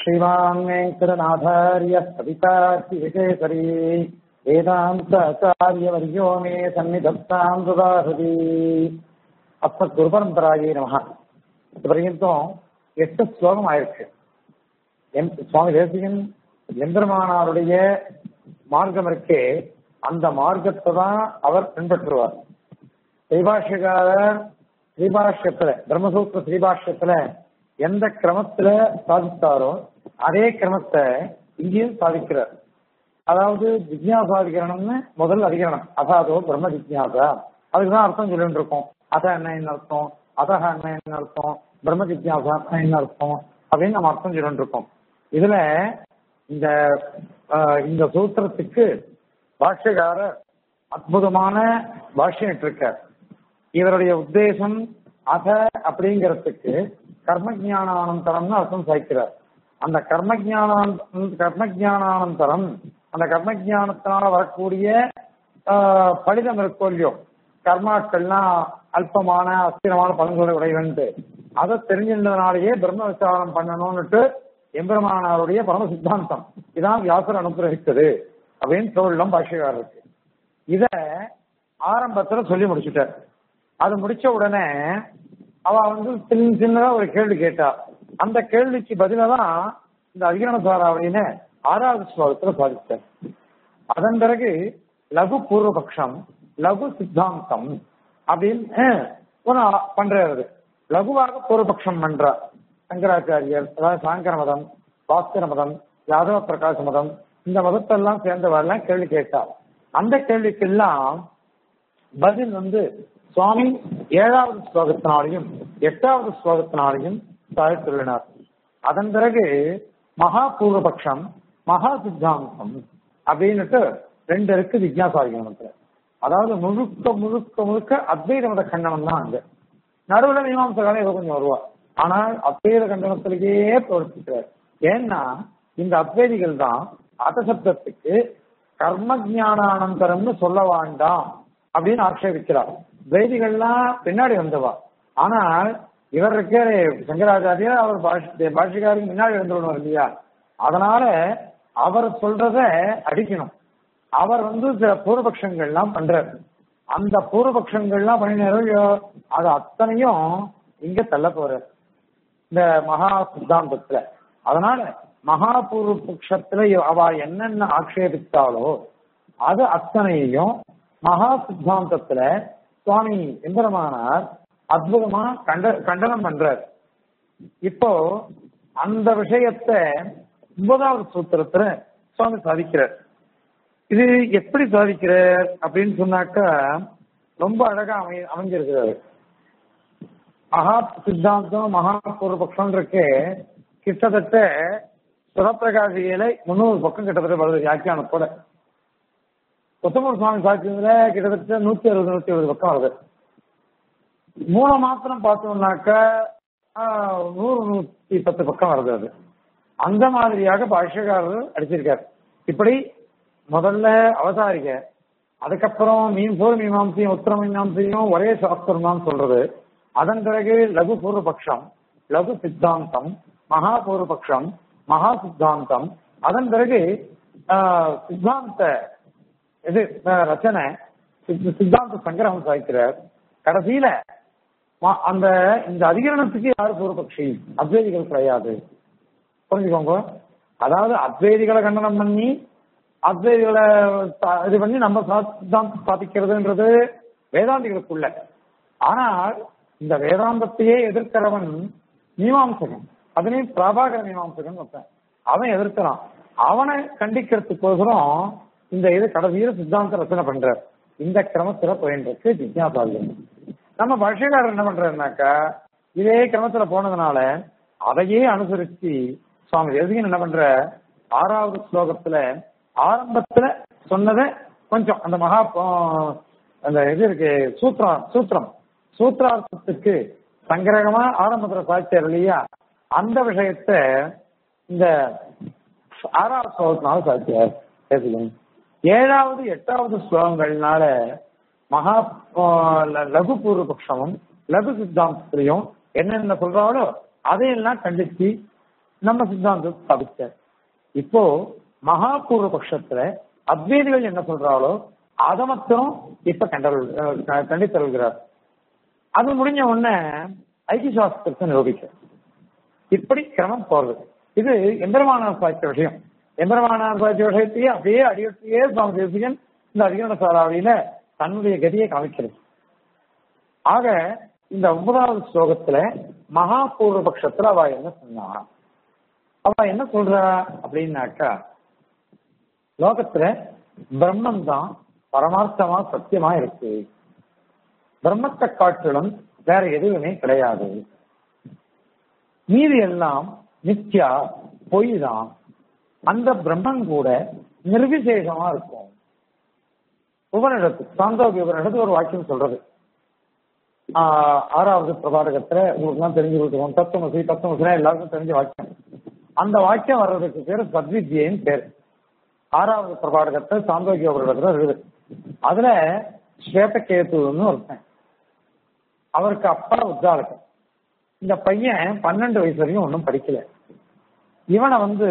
श्रीमान् वेङ्कटनाथार्य कवितार्थिविकेसरी वेदान्ताचार्यवर्यो मे सन्निधत्ताम् सुदाहृति அஸ்மத் குருபரம்பராயே நமக இது வரைக்கும் எட்டு ஸ்லோகம் ஆயிருக்கு எம் சுவாமி தேசிகன் எம்பெருமானாருடைய மார்க்கம் இருக்கே அந்த மார்க்கத்தை தான் அவர் பின்பற்றுவார் ஸ்ரீபாஷ்யக்காரர் ஸ்ரீபாஷ்யத்துல பிரம்மசூத்திர ஸ்ரீபாஷ்யத்துல எந்த கிரமத்துல சாதித்தாரோ அதே கிரமத்தை இங்கேயும் சாதிக்கிறார் அதாவது ஜிக்யாசாதிகரணம்னு முதல் அதிகரணம் அசாதோ பிரம்ம ஜிக்யாசா அதுக்குதான் அர்த்தம் சொல்லிட்டு இருக்கோம் அத என்ன என்ன அர்த்தம் அதக என்ன என்ன அர்த்தம் பிரம்ம ஜிக்யாசா என்ன அர்த்தம் அப்படின்னு நம்ம அர்த்தம் சொல்லிட்டு இருக்கோம் இதுல இந்த இந்த சூத்திரத்துக்கு பாஷ்யக்காரர் அற்புதமான பாஷ்யம் இருக்கார் இவருடைய உத்தேசம் அத அப்படிங்கிறதுக்கு கர்மஜானானந்தரம்னு அர்த்தம் சாய்க்கிறார் அந்த கர்மஜானான் கர்மஜானானந்தரம் அந்த கர்மஜானத்தினால வரக்கூடிய பலிதம் இருக்கோ இல்லையோ கர்மாக்கள்லாம் அல்பமான அஸ்திரமான பலன்களை உடையவன்ட்டு அதை தெரிஞ்சிருந்ததுனாலேயே பிரம்ம விசாரம் பண்ணணும்னுட்டு எம்பெருமானாருடைய பரம சித்தாந்தம் இதான் வியாசர் அனுகிரகித்தது அப்படின்னு சொல்லலாம் பாஷ்யக்காரருக்கு இத ஆரம்பத்துல சொல்லி முடிச்சுட்டார் அது முடிச்ச உடனே அவ வந்து சின்ன சின்னதா ஒரு கேள்வி கேட்டா அந்த கேள்விக்கு பதிலா தான் இந்த அதிகரண சாராவளின்னு ஆறாவது ஸ்லோகத்துல சாதித்தார் அதன் பிறகு லகு பூர்வபக்ஷம் லகு சித்தாந்தம் அப்படின்னு ஒன்று பண்றாரு லகுவாக பூர்வபக்ஷம் பண்றார் சங்கராச்சாரியர் அதாவது சாங்கர மதம் பாஸ்கர மதம் யாதவ பிரகாச மதம் இந்த மதத்தெல்லாம் சேர்ந்தவரெல்லாம் கேள்வி கேட்டார் அந்த கேள்விக்கெல்லாம் பதில் வந்து சுவாமி ஏழாவது ஸ்லோகத்தினாலையும் எட்டாவது ஸ்லோகத்தினாலையும் சாதித்துள்ளனர் அதன் பிறகு மகா பூர்வபக்ஷம் மகா சித்தாந்தம் அப்படின்னுட்டு ரெண்டு இருக்கு விஜயாசாரிகணத்துல அதாவது முழுக்க முழுக்க முழுக்க அத்வைத மத கண்டனம் தான் அங்க நடுவில் மீமாசகாலம் ஏதோ கொஞ்சம் வருவா ஆனால் அத்வைத கண்டனத்திலேயே பிரவர்த்திக்கிறார் ஏன்னா இந்த அத்வைதிகள் தான் அசப்தத்துக்கு கர்ம ஜானானந்தரம்னு சொல்ல வேண்டாம் அப்படின்னு ஆட்சேபிக்கிறார் துவைதிகள்லாம் பின்னாடி வந்தவா ஆனால் இவர் இருக்கிற சங்கராச்சாரியர் அவர் பாஷிகாருக்கு முன்னாடி வந்துள்ளவர் இல்லையா அதனால அவர் சொல்றத அடிக்கணும் அவர் வந்து சில பூர்வபக்ஷங்கள்லாம் பண்றார் அந்த பூர்வபக்ஷங்கள்லாம் பண்ணினாரோ அது அத்தனையும் இங்க தள்ள போறார் இந்த மகா சித்தாந்தத்துல அதனால மகா பூர்வபக்ஷத்துல அவ என்னென்ன ஆக்ஷேபித்தாலோ அது அத்தனையையும் மகா சித்தாந்தத்துல சுவாமி எம்பெருமானார் அற்புதமா கண்ட கண்டனம் பண்றார் இப்போ அந்த விஷயத்த ஒன்பதாவது சூத்திரத்துல சுவாமி சாதிக்கிறார் இது எப்படி சாதிக்கிறார் அப்படின்னு சொன்னாக்கா ரொம்ப அழகா அமை அமைஞ்சிருக்கிறாரு மகா சித்தாந்தம் மகா பூர்வபக்ஷம் இருக்கு கிட்டத்தட்ட சுரப்பிரகாசியில முன்னூறு பக்கம் கிட்டத்தட்ட வருது வியாக்கியானத்தோட கொத்தமூர் சுவாமி சாட்சியத்துல கிட்டத்தட்ட நூத்தி அறுபது நூத்தி எழுபது பக்கம் வருது மூணு மாத்திரம் பார்த்தோம்னாக்கா நூறு நூத்தி பத்து பக்கம் வருது அது அந்த மாதிரியாக பாஷ்யக்காரர் அடிச்சிருக்காரு இப்படி முதல்ல அவதாரிக அதுக்கப்புறம் மீன் பூர்வ மீமாம்சையும் உத்தர மீமாம்சையும் ஒரே சாஸ்திரம் தான் சொல்றது அதன் பிறகு லகு பூர்வபக்ஷம் லகு சித்தாந்தம் மகா பூர்வபக்ஷம் மகா சித்தாந்தம் அதன் பிறகு சித்தாந்த இது ரச்சனை சித்தாந்த சங்கிரகம் சாய்க்கிறார் கடைசியில அந்த இந்த அதிகரணத்துக்கு யாரு பூர்வபக்ஷி அத்வைதிகள் கிடையாது புரிஞ்சுக்கோங்க அதாவது அத்வைதிகளை கண்டனம் பண்ணி அத்வைதிகளை இது பண்ணி நம்ம சித்தாந்தம் ஸ்தாபிக்கிறதுன்றது வேதாந்திகளுக்குள்ள ஆனால் இந்த வேதாந்தத்தையே எதிர்க்கிறவன் மீமாம்சகன் அதுலயும் பிரபாகர மீமாம்சகன் வைப்பேன் அவன் எதிர்க்கிறான் அவனை கண்டிக்கிறதுக்கோசரம் இந்த இது கடைசியில சித்தாந்த ரச்சனை பண்றார் இந்த கிரமத்துல போயின்றிருக்கு ஜிக்யாசாலியம் நம்ம பாஷ்யக்காரர் என்ன பண்றாருனாக்கா இதே கிரமத்துல போனதுனால அதையே அனுசரிச்சு சுவாமி தேசிகன் என்ன பண்ற ஆறாவது ஸ்லோகத்துல ஆரம்பத்துல சொன்னதை கொஞ்சம் அந்த மகா அந்த இது இருக்கு சூத்திரம் சூத்திரம் சூத்திரார்த்தத்துக்கு சங்கிரகமா ஆரம்பத்துல சாய்ச்சார் இல்லையா அந்த விஷயத்த இந்த ஆறாவது ஸ்லோகத்தினால சாய்ச்சார் தேசிகன் ஏழாவது எட்டாவது ஸ்லோகங்கள்னால மகா லகு பூர்வபக்ஷமும் லகு சித்தாந்தத்திலையும் என்னென்ன சொல்றாங்களோ அதையெல்லாம் கண்டிச்சு நம்ம சித்தாந்தம் ஸ்தாபிச்சார் இப்போ மகா பூர்வ பட்சத்துல அத்வைதிகள் என்ன சொல்றாங்களோ அதை மட்டும் இப்ப கண்டல் கண்டித்தருகிறார் அது முடிஞ்ச உடனே ஐக்கிய சாஸ்திரத்தை நிரூபிக்க இப்படி கிரமம் போறது இது எம்பெருமானார் சாய்ச்ச விஷயம் எம்பெருமானார் சாய்ச்ச விஷயத்தையே அப்படியே அடியொட்டியே சுவாமி தேசிகன் இந்த அதிகரண சாராவளியில தன்னுடைய கதியை காமிக்கிறது ஆக இந்த ஒன்பதாவது ஸ்லோகத்துல மகா பூர்வ பட்சத்துல அவ என்ன சொன்னா அவ என்ன சொல்றா அப்படின்னாக்கா லோகத்துல பிரம்மன் தான் பரமார்த்தமா சத்தியமா இருக்கு பிரம்மத்தை காட்டிலும் வேற எதுவுமே கிடையாது மீதி எல்லாம் நித்யா பொய் தான் அந்த பிரம்மன் கூட நிர்விசேஷமா இருக்கும் உபனிடத்து சாந்தோகி உபனிடத்து ஒரு வாக்கியம் சொல்றது ஆஹ் ஆறாவது பிரபாடகத்துல உங்களுக்கு எல்லாம் தெரிஞ்சு கொடுத்துருவோம் தத்துவமசி தத்துவமசினா எல்லாருக்கும் தெரிஞ்ச வாக்கியம் அந்த வாக்கியம் வர்றதுக்கு பேர் சத்வித்யன்னு பேர் ஆறாவது பிரபாடகத்தை சாந்தோகி உபனிடத்துல இருக்குது அதுல ஸ்வேதகேதுன்னு ஒருத்தன் அவருக்கு அப்பா உத்தாரகன் இந்த பையன் பன்னெண்டு வயசு வரையும் ஒன்றும் படிக்கல இவனை வந்து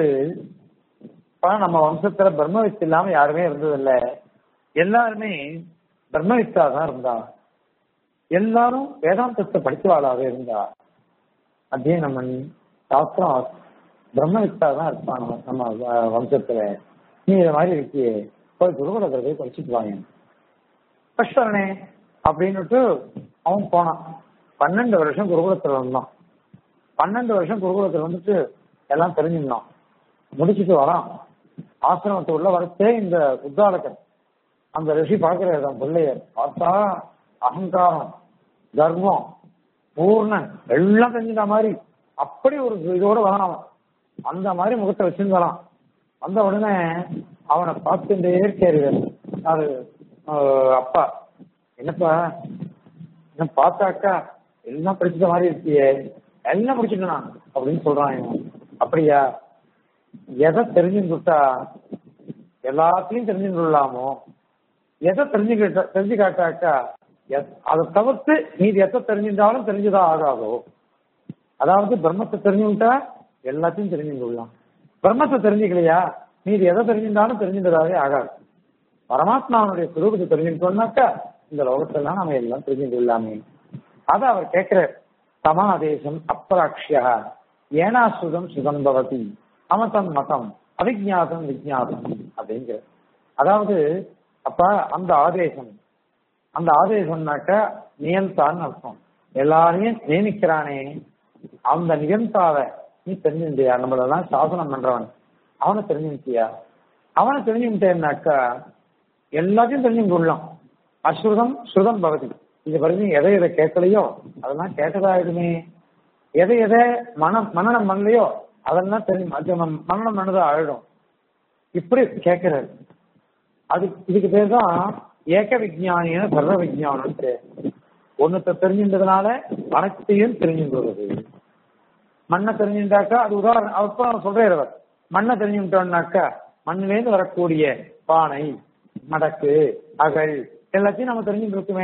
இப்ப நம்ம வம்சத்துல பிரம்மவித்து இல்லாம யாருமே இருந்ததில்ல எல்லாருமே பிரம்மவித்தா தான் இருந்தா எல்லாரும் வேதாந்தத்தை படிச்சவாளாவே இருந்தா அத்தியனம் பண்ணி சாஸ்திரம் பிரம்மவித்தா தான் இருப்பான் நம்ம நம்ம வ- வம்சத்துல நீ இத மாதிரி இருக்கியே போய் குருகுலத்தில் போய் படிச்சுட்டு வாங்க கஷ்டனே அப்படின்னுட்டு அவன் போனான் பன்னெண்டு வருஷம் குருகுலத்துல வந்தான் பன்னெண்டு வருஷம் குருகுலத்துல வந்துட்டு எல்லாம் தெரிஞ்சிருந்தான் முடிச்சிட்டு வரான் ஆசிரமத்தை உள்ள வரத்தே இந்த உத்தாலகன் அந்த ரிஷி பார்க்கிறார் தன் பிள்ளைய பார்த்தா அகங்காரம் கர்வம் பூர்ணன் எல்லாம் தெரிஞ்சுட்ட மாதிரி அப்படி ஒரு இதோட வரான் அவன் அந்த மாதிரி முகத்தை வச்சுன்னு வரான் வந்த உடனே அவனை பார்த்துட்டே இருக்காரு அது ஆஹ், அப்பா என்னப்பா என்ன பார்த்தாக்கா எல்லாம் படிச்சுட்ட மாதிரி இருக்கியே எல்லாம் படிச்சுட்டான் அப்படின்னு சொல்றான் இவன் அப்படியா எதை தெரிஞ்சுட்டா எல்லாத்தையும் தெரிஞ்சுக்கலாமோ எதை தெரிஞ்சுக்கிட்ட தெரிஞ்சு காட்டாக்கா எத்- அதை தவிர்த்து நீது எதை தெரிஞ்சிருந்தாலும் தெரிஞ்சுதான் ஆகாதோ அதாவது பிரம்மத்தை தெரிஞ்சுக்கிட்டா எல்லாத்தையும் தெரிஞ்சுக்கலாம் பிரம்மத்தை தெரிஞ்சுக்கலையா நீது எதை தெரிஞ்சிருந்தாலும் தெரிஞ்சின்றதாவே ஆகாது பரமாத்மாவுடைய சுரூபத்தை தெரிஞ்சுக்கிட்டோம்னாக்கா இந்த லோகத்தெல்லாம் நம்ம எல்லாம் தெரிஞ்சு கொள்ளாமே அத அவர் கேட்கிறார் சமாதேசம் அப்ராக்ஷியா ஏனாசுதம் சுதம் பவதி அமதம் மதம் அவிஜாதம் விஜாதம் அப்படிங்கிற அதாவது அப்ப அந்த ஆதேசம் அந்த ஆதேசம்னாக்க நியந்தான்னு அர்த்தம் எல்லாரையும் நியமிக்கிறானே அந்த நியந்தாவை நீ தெரிஞ்சுட்டியா நம்மளெல்லாம் சாசனம் பண்றவன் அவனை தெரிஞ்சுட்டியா அவனை தெரிஞ்சுக்கிட்டேன்னாக்கா எல்லாத்தையும் தெரிஞ்சு கொள்ளலாம் அஸ்ருதம் ஸ்ருதம் பவதி இது வரைக்கும் எதை எதை கேட்கலையோ அதெல்லாம் கேட்டதாயிடுமே எதை எதை மனம் மனநம் பண்ணலையோ அதெல்லாம் தெரியும் அது நம்ம மனநம் பண்ணதா ஆயிடும் இப்படி கேட்கிறாரு அது இதுக்கு பேர் தான் ஏக விஜயானின சர்வ விஜயானம் ஒன்னத்தை தெரிஞ்சின்றதுனால அனைத்தையும் தெரிஞ்சுக்கிறது மண்ணை தெரிஞ்சுட்டாக்கா அது உதாரணம் அப்ப சொல்றாரு அவர் மண்ணை தெரிஞ்சுட்டோம்னாக்கா மண்ணிலேருந்து வரக்கூடிய பானை மடக்கு அகல் எல்லாத்தையும் நம்ம தெரிஞ்சுட்டு இருக்குமே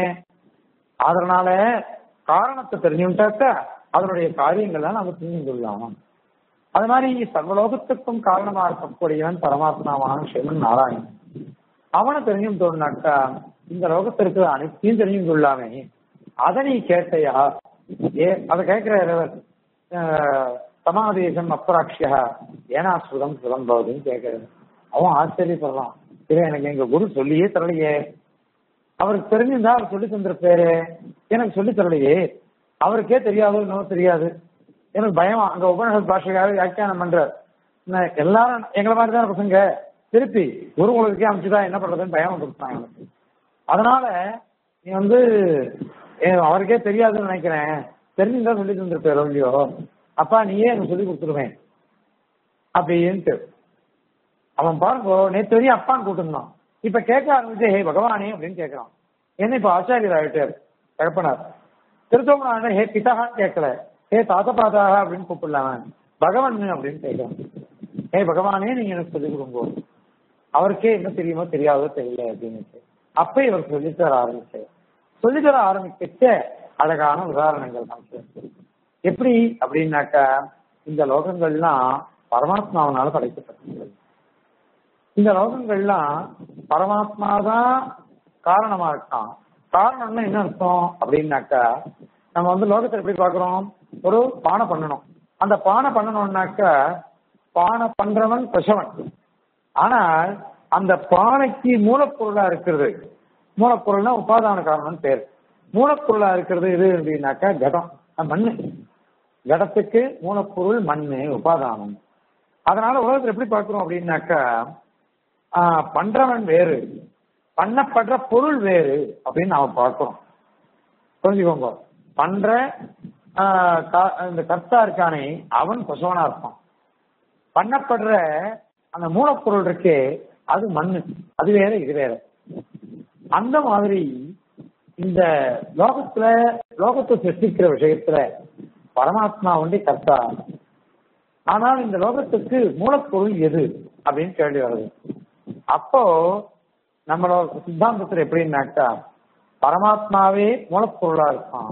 அதனால காரணத்தை தெரிஞ்சுட்டாக்கா அதனுடைய காரியங்கள்லாம் நம்ம தெரிஞ்சு கொள்ளலாம் அது மாதிரி சர்வலோகத்துக்கும் காரணமா இருக்கக்கூடியவன் பரமாத்மாவான சிவன் நாராயணன் அவனை தெரிஞ்சுட்டோம்னாக்கா இந்த லோகத்திற்கு அனைத்தையும் தெரிஞ்சு கொள்ளாமே அதை நீ கேட்டையா ஏ அதை கேட்கிறார் அவர் அஹ், சமாதேசம் அப்ராட்சியா ஏனா சுதம் சுதம் பவதுன்னு கேட்கிறாரு அவன் ஆச்சரியப்படுறான் இது எனக்கு எங்க குரு சொல்லியே தரலையே அவருக்கு தெரிஞ்சிருந்தா அவர் சொல்லி தந்திருப்பாரு எனக்கு சொல்லி தரலையே அவருக்கே தெரியாது இன்னும் தெரியாது எனக்கு பயம் அங்க உபநிஷத் பாஷைக்காக வியாக்கியானம் பண்றார் நான் எல்லாரும் எங்களை மாதிரி தான் பசங்க திருப்பி குரு உலகத்துக்கே அமைச்சுதான் என்ன பண்றதுன்னு பயம் வந்துருக்காங்க எனக்கு அதனால நீ வந்து ஏ, அவருக்கே தெரியாதுன்னு நினைக்கிறேன் தெரிஞ்சிருந்தா சொல்லி தந்திருப்பாரு இல்லையோ அப்பா நீயே எனக்கு சொல்லி கொடுத்துருவேன் அப்படின்ட்டு அவன் பாருங்க நேற்று வரையும் அப்பான்னு கூட்டிருந்தான் இப்ப கேட்க ஆரம்பிச்சு ஹே பகவானே அப்படின்னு கேட்கறான் என்ன இப்ப ஆச்சாரியர் ஆயிட்டார் தகப்பனார் திருத்தோமனான ஹே பிதான்னு கேட்கல ஹே தாத்த பாதாக அப்படின்னு கூப்பிடலாம் பகவான் அப்படின்னு கேட்கறான் ஹே பகவானே நீங்க எனக்கு சொல்லிக் கொடுங்க அவருக்கே என்ன தெரியுமோ தெரியாதோ தெரியல அப்படின்னு அப்ப இவர் சொல்லித்தர ஆரம்பிச்சார் சொல்லித்தர ஆரம்பிக்க அழகான உதாரணங்கள் நமக்கு எப்படி அப்படின்னாக்கா இந்த லோகங்கள்லாம் பரமாத்மாவனால படைக்கப்பட்டது இந்த லோகங்கள்லாம் பரமாத்மா தான் காரணமா இருக்கான் காரணம்னா என்ன அர்த்தம் அப்படின்னாக்கா நம்ம வந்து லோகத்தை எப்படி பாக்குறோம் ஒரு பானை பண்ணணும் அந்த பானை பண்ணணும்னாக்கா பானை பண்றவன் பசவன் ஆனால் அந்த பானைக்கு மூலப்பொருளா இருக்கிறது மூலப்பொருள்னா உபாதான காரணம் பேர் மூலப்பொருளா இருக்கிறது எது அப்படின்னாக்கா கடம் அஹ் மண்ணு கடத்துக்கு மூலப்பொருள் மண்ணு உபாதானம் அதனால உலகத்துல எப்படி பார்க்கிறோம் அப்படின்னாக்கா ஆஹ் பண்றவன் வேறு பண்ணப்படுற பொருள் வேறு அப்படின்னு நாம பார்க்கிறோம் புரிஞ்சுக்கோங்க பண்ற ஆஹ் கா- இந்த கர்த்தா இருக்கானே அவன் கொசவனா இருப்பான் பண்ணப்படுற அந்த மூலப்பொருள் இருக்கே அது மண்ணு அது வேற இது வேற அந்த மாதிரி இந்த லோகத்துல லோகத்தை சிருஷ்டிக்கிற விஷயத்துல பரமாத்மா வந்து கர்த்தா ஆனால் இந்த லோகத்துக்கு மூலப்பொருள் எது அப்படின்னு கேள்வி வருது அப்போ நம்மளோட சித்தாந்தத்துல எப்படின்னாக்கா பரமாத்மாவே மூலப்பொருளா இருக்கான்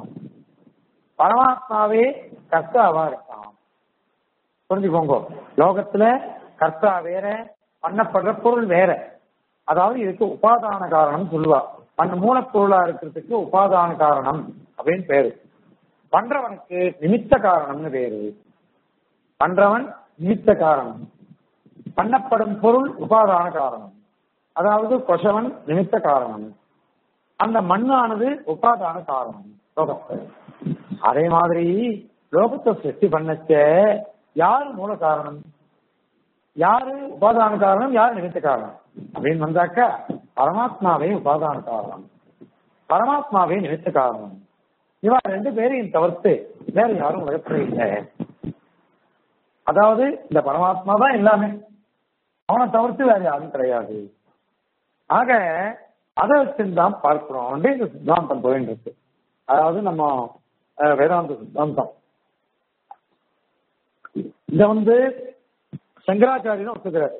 பரமாத்மாவே கர்த்தாவா இருக்கான் புரிஞ்சுக்கோங்க லோகத்துல கர்த்தா வேற பண்ணப்படுற பொருள் வேற அதாவது இதுக்கு உபாதான காரணம் சொல்லுவா பண்ண மூலப்பொருளா இருக்கிறதுக்கு உபாதான காரணம் அப்படின்னு பேரு பண்றவனுக்கு நிமித்த காரணம்னு பேரு பண்றவன் நிமித்த காரணம் பண்ணப்படும் பொருள் உபாதான காரணம் அதாவது கொசவன் நிமித்த காரணம் அந்த மண்ணானது உபாதான காரணம் லோகத்தை அதே மாதிரி லோகத்தை சிருஷ்டி பண்ணச்ச யாரு மூல காரணம் யாரு உபாதான காரணம் யாரு நிமித்த காரணம் அப்படின்னு வந்தாக்கா பரமாத்மாவே உபாதான காரணம் பரமாத்மாவே நிமித்த காரணம் இவா ரெண்டு பேரையும் தவிர்த்து வேற யாரும் உலகத்துல இல்லை அதாவது இந்த பரமாத்மா தான் எல்லாமே அவனை தவிர்த்து வேற யாரும் கிடையாது ஆக அதை வச்சுதான் பார்க்கிறோம் இந்த சித்தாந்தம் போயிட்டு இருக்கு அதாவது நம்ம அஹ், வேதாந்த சித்தாந்தம் இத வந்து சங்கராச்சாரியனும் ஒத்துக்கிறார்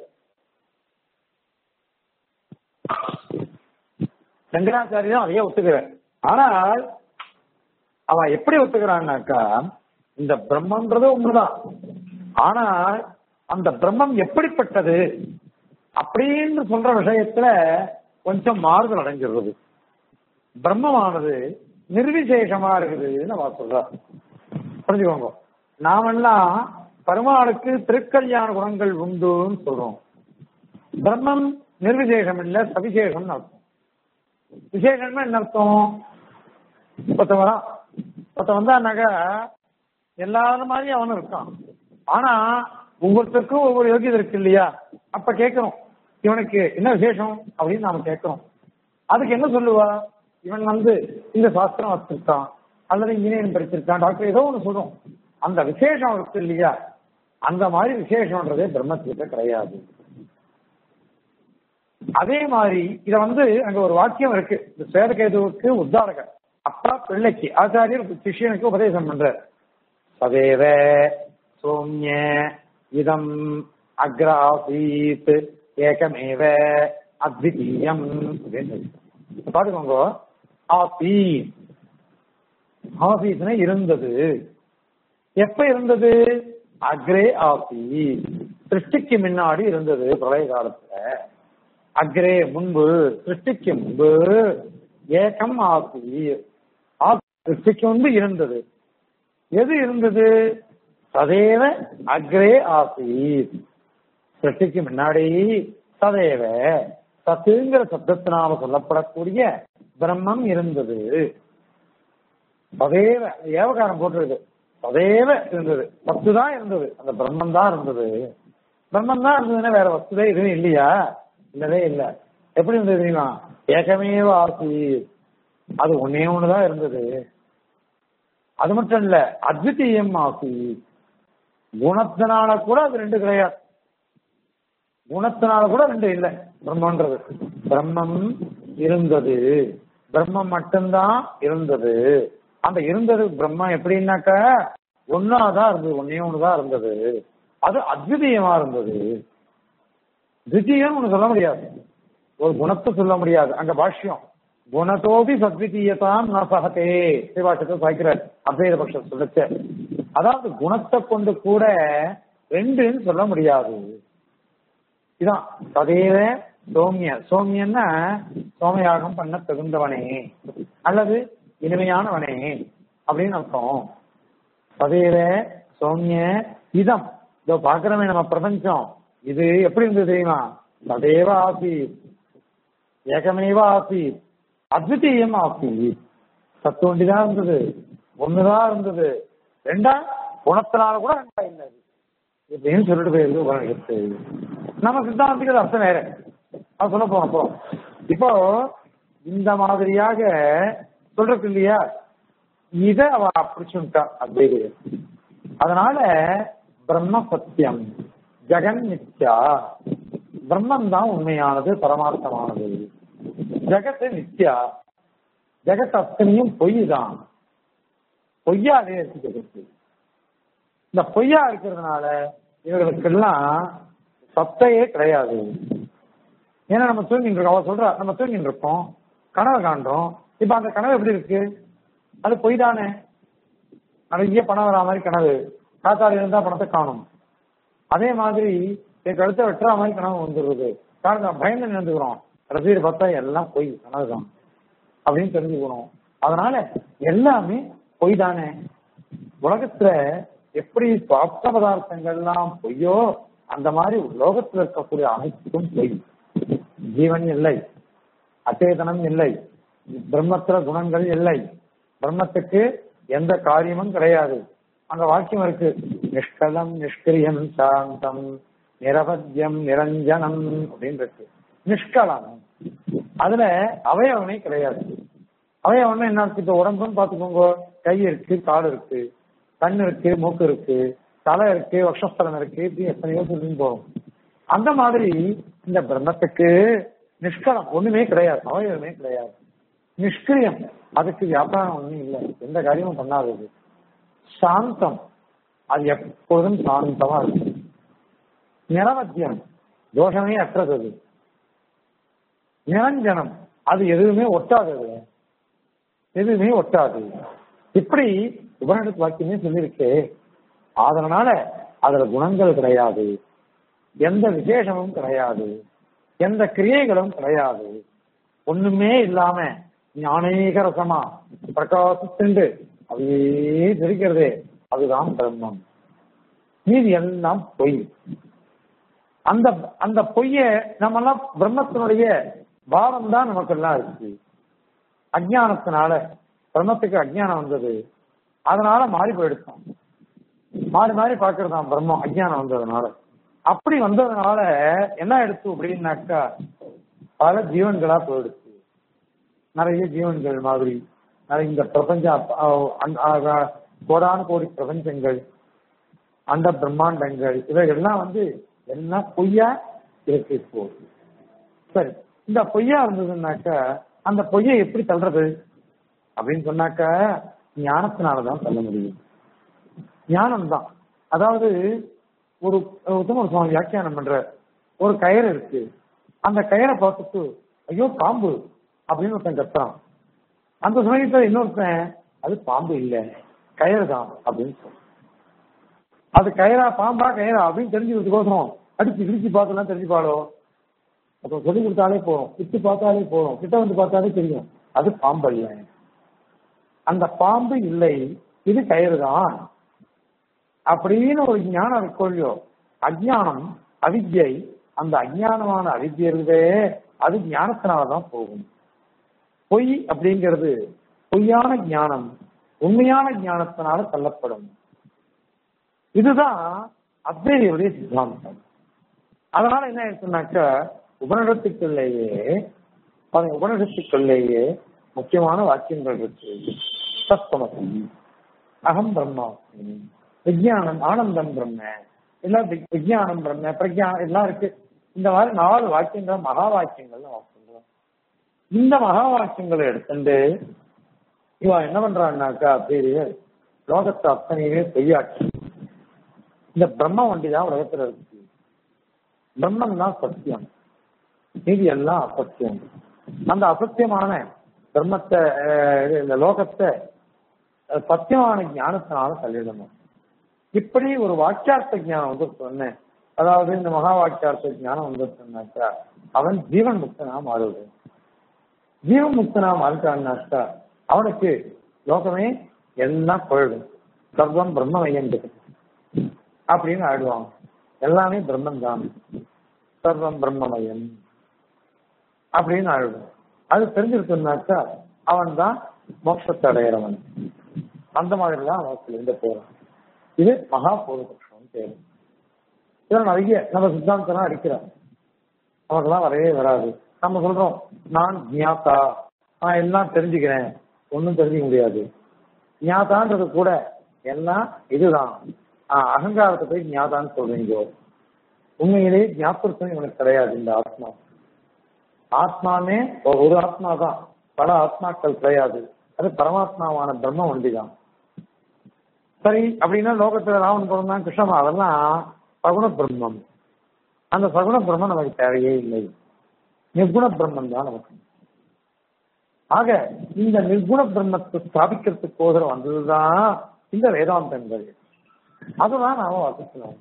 சங்கராச்சாரியனும் அதையே ஒத்துக்கிறார் ஆனால் அவன் எப்படி ஒத்துக்கிறான்னாக்கா இந்த பிரம்மன்றது ஒண்ணுதான் ஆனால் அந்த பிரம்மம் எப்படிப்பட்டது அப்படின்னு சொல்ற விஷயத்துல கொஞ்சம் மாறுதல் அடைஞ்சிருது பிரம்மமானது நிர்விசேஷமா இருக்குதுன்னு அவ சொல்றா புரிஞ்சுக்கோங்க நாமெல்லாம் பெருமாளுக்கு திருக்கல்யாண குணங்கள் உண்டுன்னு சொல்றோம் பிரம்மம் நிர்விசேஷம் இல்ல சவிசேஷம்னு அர்த்தம் விசேஷம்னா என்ன அர்த்தம் ஒருத்தன் வரான் ஒருத்தன் வந்தான்னாக்கா எல்லாரும் மாதிரி அவனும் இருக்கான் ஆனா ஒவ்வொருத்தருக்கும் ஒவ்வொரு யோகியதை இருக்கு இல்லையா அப்ப கேட்கிறோம் இவனுக்கு என்ன விசேஷம் அப்படின்னு நாம கேட்கிறோம் அதுக்கு என்ன சொல்லுவா இவன் வந்து இந்த சாஸ்திரம் வச்சிருக்கான் அல்லது இன்ஜினியரிங் படிச்சிருக்கான் டாக்டர் ஏதோ ஒண்ணு சொல்றோம் அந்த விசேஷம் இருக்கு இல்லையா அந்த மாதிரி விசேஷம்ன்றதே பிரம்மத்திட்ட கிடையாது அதே மாதிரி இத வந்து அங்க ஒரு வாக்கியம் இருக்கு இந்த சேதகேதுவுக்கு உத்தாரகர் அப்பா பிள்ளைக்கு ஆச்சாரியர் சிஷ்யனுக்கு உபதேசம் பண்றார் சதேவ சோம்ய இதம் அக்ராசீத் ஏகமேவ அத்விதீயம் அப்படின்னு பாத்துக்கோங்க ஆபி ஆபீஸ்னா இருந்தது எப்ப இருந்தது அக்ரே ஆபி சிருஷ்டிக்கு முன்னாடி இருந்தது பிரளய காலத்துல அக்ரே முன்பு சிருஷ்டிக்கு முன்பு ஏகம் ஆசி ஆசி சிருஷ்டிக்கு முன்பு இருந்தது எது இருந்தது சதேவ அக்ரே ஆசி சிருஷ்டிக்கு முன்னாடி சதேவ சத்துங்கிற சப்தத்தினால சொல்லப்படக்கூடிய பிரம்மம் இருந்தது சதேவ ஏவகாரம் போட்டிருக்கு சதேவ இருந்தது வஸ்து தான் இருந்தது அந்த பிரம்மம் தான் இருந்தது பிரம்மம் தான் இருந்ததுன்னா வேற வஸ்துதே எதுவும் இல்லையா இல்லவே இல்ல எப்படி இருந்தது தெரியுமா ஏகமேவ ஆசி அது ஒன்னே ஒண்ணுதான் இருந்தது அது மட்டும் இல்ல அத்விதீயம் ஆசி குணத்தினால கூட அது ரெண்டு கிடையாது குணத்தினால கூட ரெண்டு இல்லை பிரம்மன்றது பிரம்மம் இருந்தது பிரம்மம் மட்டும்தான் இருந்தது அந்த இருந்தது பிரம்மம் எப்படின்னாக்கா ஒன்னாதான் இருந்தது ஒன்னே ஒண்ணுதான் இருந்தது அது அத்விதீயமா இருந்தது தித்தியம் ஒண்ணு சொல்ல முடியாது ஒரு குணத்தை சொல்ல முடியாது அங்க பாஷ்யம் குணத்தோபி சத்விதீயதான் ந சகத்தே சிவாசத்தை சாய்க்கிறார் அத்வைத பட்சம் சொல்லச்ச அதாவது குணத்தை கொண்டு கூட ரெண்டுன்னு சொல்ல முடியாது இதான் சதேவ சோமிய சோமியன்னா சோமயாகம் பண்ண தகுந்தவனே அல்லது இனிமையானவனே அப்படின்னு அர்த்தம் சதேவ சோமிய இதம் இதோ பாக்குறமே நம்ம பிரபஞ்சம் இது எப்படி இருந்தது தெரியுமா சதேவ ஆசீத் ஏகமேவ ஆசீத் அத்விதீயம் ஆசீத் சத்து ஒண்டிதான் இருந்தது ஒண்ணுதான் இருந்தது ரெண்டா குணத்தினால கூட ரெண்டா இல்லை இப்படின்னு சொல்லிட்டு போயிருக்கு உபநிஷத்து நம்ம சித்தாந்தத்துக்கு அது அர்த்தம் வேற அது சொல்ல போறோம் அப்புறம் இப்போ இந்த மாதிரியாக சொல்றது இல்லையா இத அவ அப்படி சொல்லிட்டா அத்வைதிகள் அதனால பிரம்ம சத்தியம் ஜெகன் நித்யா பிரம்மம் தான் உண்மையானது பரமார்த்தமானது ஜெகத்து நித்யா ஜெகத் அத்தனையும் பொய் தான் பொய்யாவே இருக்கு ஜெகத்து இந்த பொய்யா இருக்கிறதுனால இவர்களுக்கெல்லாம் சத்தையே கிடையாது ஏன்னா நம்ம தூங்கிட்டு இருக்கோம் அவ சொல்றா நம்ம தூங்கிட்டு இருக்கோம் கனவு காண்றோம் இப்ப அந்த கனவு எப்படி இருக்கு அது பொய் தானே நிறைய பணம் வரா மாதிரி கனவு காத்தாடி இருந்தா பணத்தை காணும் அதே மாதிரி என் கழுத்தை வெட்டுற மாதிரி கனவு வந்துடுது காரணம் பயந்து நினைந்துக்கிறோம் கடைசியில் பார்த்தா எல்லாம் பொய் கனவு தான் அப்படின்னு தெரிஞ்சுக்கணும் அதனால எல்லாமே பொய் தானே உலகத்துல எப்படி பாப்த பதார்த்தங்கள்லாம் பொய்யோ அந்த மாதிரி லோகத்தில் இருக்கக்கூடிய அனைத்தும் பொய் ஜீவன் இல்லை அச்சேதனம் இல்லை பிரம்மத்துல குணங்கள் இல்லை பிரம்மத்துக்கு எந்த காரியமும் கிடையாது அங்க வாக்கியம் இருக்கு நிஷ்கலம் நிஷ்கிரியம் சாந்தம் நிரபத்யம் நிரஞ்சனம் அப்படின்னு இருக்கு நிஷ்கலம் அதுல அவயவமே கிடையாது அவயவம்னா என்ன இருக்கு இப்ப உடம்புன்னு பாத்துக்கோங்க கை இருக்கு கால் இருக்கு கண் இருக்கு மூக்கு இருக்கு தலை இருக்கு வக்ஷஸ்தலம் இருக்கு இப்படி எத்தனையோ சொல்லின்னு போறோம் அந்த மாதிரி இந்த பிரம்மத்துக்கு நிஷ்கலம் ஒண்ணுமே கிடையாது அவயவமே கிடையாது நிஷ்கிரியம் அதுக்கு வியாபாரம் ஒண்ணும் இல்லை எந்த காரியமும் பண்ணாதது சாந்தம் அது எப்போதும் சாந்தமா இருக்கு நிரவத்தியம் தோஷமே அற்றது அது நிரஞ்சனம் அது எதுவுமே ஒட்டாதது எதுவுமே ஒட்டாது இப்படி உபநிடத்து வாக்கியமே சொல்லியிருக்கு அதனால அதுல குணங்கள் கிடையாது எந்த விசேஷமும் கிடையாது எந்த கிரியைகளும் கிடையாது ஒண்ணுமே இல்லாம ஞானேக ரசமா பிரகாசித்துண்டு அப்படியே தெரிக்கிறதே அதுதான் பிரம்மம் மீதி எல்லாம் பொய் அந்த அந்த பொய்ய நம்ம எல்லாம் பிரம்மத்தினுடைய பாவம் தான் நமக்கெல்லாம் இருக்கு அஜானத்தினால பிரம்மத்துக்கு அஜ்ஞானம் வந்தது அதனால மாறி போயிடுச்சோம் மாறி மாறி பாக்குறதாம் பிரம்மம் அஜ்ஞானம் வந்ததுனால அப்படி வந்ததுனால என்ன எடுத்து அப்படின்னாக்கா பல ஜீவன்களா போயிடுச்சு நிறைய ஜீவன்கள் மாதிரி நிறைய இந்த பிரபஞ்ச கோடான கோடி பிரபஞ்சங்கள் அந்த பிரம்மாண்டங்கள் இவைகள்லாம் வந்து எல்லாம் பொய்யா இருக்கு இப்போ சரி இந்த பொய்யா இருந்ததுன்னாக்கா அந்த பொய்யை எப்படி தள்ளுறது அப்படின்னு சொன்னாக்கா ஞானத்தினாலதான் சொல்ல முடியும் ஞானம் தான் அதாவது ஒரு உத்தமர் சுவாமி வியாக்கியானம் பண்ற ஒரு கயிறு இருக்கு அந்த கயிறை பார்த்துட்டு ஐயோ பாம்பு அப்படின்னு ஒருத்தன் கத்துறான் அந்த சமயத்துல இன்னொருத்தன் அது பாம்பு இல்ல கயிறு தான் அப்படின்னு சொல்றான் அது கயிறா பாம்பா கயிறா அப்படின்னு தெரிஞ்சுக்கிறதுக்கோசரம் அடிச்சு கிடிச்சு பார்த்தெல்லாம் தெரிஞ்சுப்பாளோ அப்ப சொல்லி கொடுத்தாலே போறோம் கிட்டு பார்த்தாலே போறோம் கிட்ட வந்து பார்த்தாலே தெரியும் அது பாம்பு அல்ல அந்த பாம்பு இல்லை இது கயிறு தான் அப்படின்னு ஒரு ஞானம் கொள்ளியோ அஜ்ஞானம் அவித்யை அந்த அஜ்ஞானமான அவித்யை இருக்குதே அது ஞானத்தினாலதான் போகும் பொய் அப்படிங்கிறது பொய்யான ஞானம் உண்மையான ஞானத்தினால தள்ளப்படும் இதுதான் அத்வைதியுடைய சித்தாந்தம் அதனால என்ன ஆயிடுச்சுனாக்க உபநிடத்துக்குள்ளேயே உபநிடத்துக்குள்ளேயே முக்கியமான வாக்கியங்கள் இருக்கு தத்துவமசி அகம் பிரம்மாஸ்மி விஜயானம் ஆனந்தம் பிரம்ம எல்லாம் விஜயானம் பிரம்ம பிரஜா எல்லாம் இருக்கு இந்த மாதிரி நாலு வாக்கியங்கள் மகா வாக்கியங்கள் சொல்றோம் இந்த மகா வாக்கியங்களை எடுத்துட்டு இவன் என்ன பண்றான்னாக்கா அப்படியே லோகத்தை அத்தனையுமே பொய்யாச்சு இந்த பிரம்ம வண்டி தான் உலகத்துல இருக்கு பிரம்மம் தான் சத்தியம் மீதி எல்லாம் அசத்தியம் அந்த அசத்தியமான பிரம்மத்தை இந்த லோகத்தை சத்தியமான ஞானத்தினால தள்ளிடணும் இப்படி ஒரு வாக்கியார்த்த ஞானம் வந்து சொன்னேன் அதாவது இந்த மகா வாக்கியார்த்த ஞானம் வந்து சொன்னாக்கா அவன் ஜீவன் முக்தனா மாறுவது ஜீவன் முக்தனா மாறிட்டான்னாக்கா அவனுக்கு லோகமே எல்லாம் போயிடும் சர்வம் பிரம்மமயம் அப்படின்னு ஆயிடுவாங்க எல்லாமே பிரம்மன் தான் சர்வம் பிரம்மமயம் அப்படின்னு ஆயிடும் அது தெரிஞ்சிருக்குனாக்கா அவன் தான் மோட்சத்தை அடையிறவன் அந்த மாதிரி தான் அவனுக்கு இருந்து போறான் இது மகா பூர்வபக்ஷம் பேரு இதெல்லாம் நிறைய நம்ம சித்தாந்தம் அடிக்கிறான் நமக்கெல்லாம் வரவே வராது நம்ம சொல்றோம் நான் ஜியாத்தா நான் எல்லாம் தெரிஞ்சுக்கிறேன் ஒன்றும் தெரிஞ்சுக்க முடியாது ஞாதான்றது கூட எல்லாம் இதுதான் ஆஹ் அகங்காரத்தை போய் ஞாதான்னு சொல்றீங்க உண்மையிலேயே ஞாபகம் இவனுக்கு கிடையாது இந்த ஆத்மா ஆத்மாமே ஒரு ஆத்மா தான் பல ஆத்மாக்கள் கிடையாது அது பரமாத்மாவான பிரம்ம ஒண்டிதான் சரி அப்படின்னா லோகத்துல ராவன் பிறந்தான் கிருஷ்ணன் அதெல்லாம் சகுண பிரம்மம் அந்த சகுண பிரம்மம் நமக்கு தேவையே இல்லை நிர்குண பிரம்மம் தான் நமக்கு ஆக இந்த நிர்குண பிரம்மத்தை ஸ்தாபிக்கிறதுக்கு போகிற வந்ததுதான் இந்த வேதாந்தங்கள் அதுதான் நாம வசிக்கணும்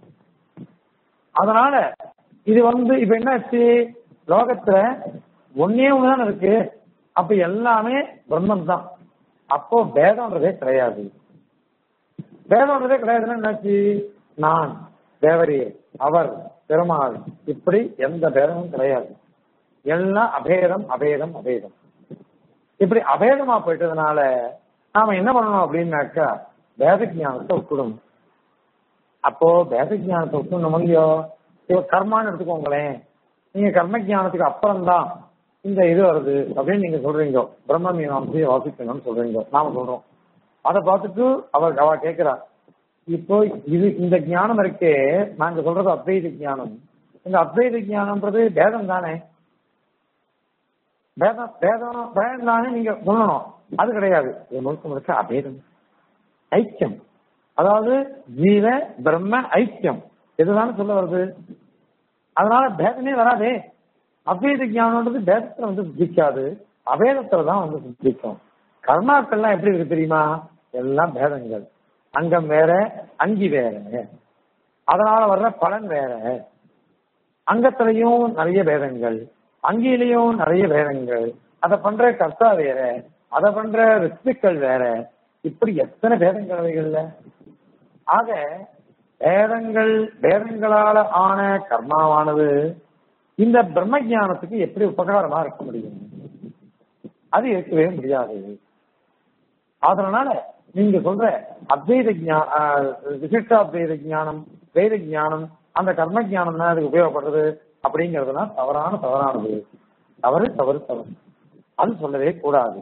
அதனால இது வந்து இப்ப என்னாச்சு லோகத்துல ஒன்னே ஒண்ணுதான் இருக்கு அப்ப எல்லாமே பிரம்மம் தான் அப்போ பேதம்ன்றதே கிடையாது பேதம்ன்றதே கிடையாதுன்னா என்னாச்சு நான் தேவரே அவர் பெருமாள் இப்படி எந்த பேதமும் கிடையாது எல்லாம் அபேதம் அபேதம் அபேதம் இப்படி அபேதமா போயிட்டதுனால நாம என்ன பண்ணணும் அப்படின்னாக்கா வேத ஜானத்தை ஒப்பிடணும் அப்போ வேத ஜானத்தை ஒப்பிடணும் இல்லையோ இப்போ கர்மான்னு எடுத்துக்கோங்களேன் நீங்க கர்ம ஜானத்துக்கு அப்புறம் தான் இந்த இது வருது அப்படின்னு நீங்க சொல்றீங்க பிரம்ம மீனாம்சையை வாசிக்கணும்னு சொல்றீங்க நாம சொல்றோம் அதை பார்த்துட்டு அவர் அவ கேட்கிறா இப்போ இது இந்த ஞானம் இருக்கே நாங்க சொல்றது அத்வைத ஞானம் இந்த அத்வைத ஞானம்ன்றது வேதம் தானே வேதம் வேதம் வேதம் தானே நீங்க சொல்லணும் அது கிடையாது இது முழுக்க முழுக்க அபேதம் ஐக்கியம் அதாவது ஜீவ பிரம்ம ஐக்கியம் இதுதானே சொல்ல வருது அதனால பேதமே வராதே அபேத ஞானம்ன்றது பேதத்துல வந்து சித்திக்காது அபேதத்துல தான் வந்து சித்திக்கும் கர்மாக்கள்லாம் எப்படி இருக்கு தெரியுமா எல்லாம் பேதங்கள் அங்கம் வேற அங்கி வேற அதனால வர்ற பலன் வேற அங்கத்திலையும் நிறைய பேதங்கள் அங்கிலையும் நிறைய பேதங்கள் அதை பண்ற கர்த்தா வேற அதை பண்ற ரிஸ்துக்கள் வேற இப்படி எத்தனை பேதங்கள் அவைகள்ல ஆக வேதங்கள் வேதங்களால ஆன கர்மாவானது இந்த பிரம்ம ஞானத்துக்கு எப்படி உபகாரமா இருக்க முடியும் அது இருக்கவே முடியாது அதனால நீங்க சொல்ற அத்வைத விசிஷ்ட அத்வைத ஞானம் வேத ஞானம் அந்த கர்ம ஞானம் தான் அதுக்கு உபயோகப்படுறது அப்படிங்கறதுலாம் தவறான தவறானது தவறு தவறு தவறு அது சொல்லவே கூடாது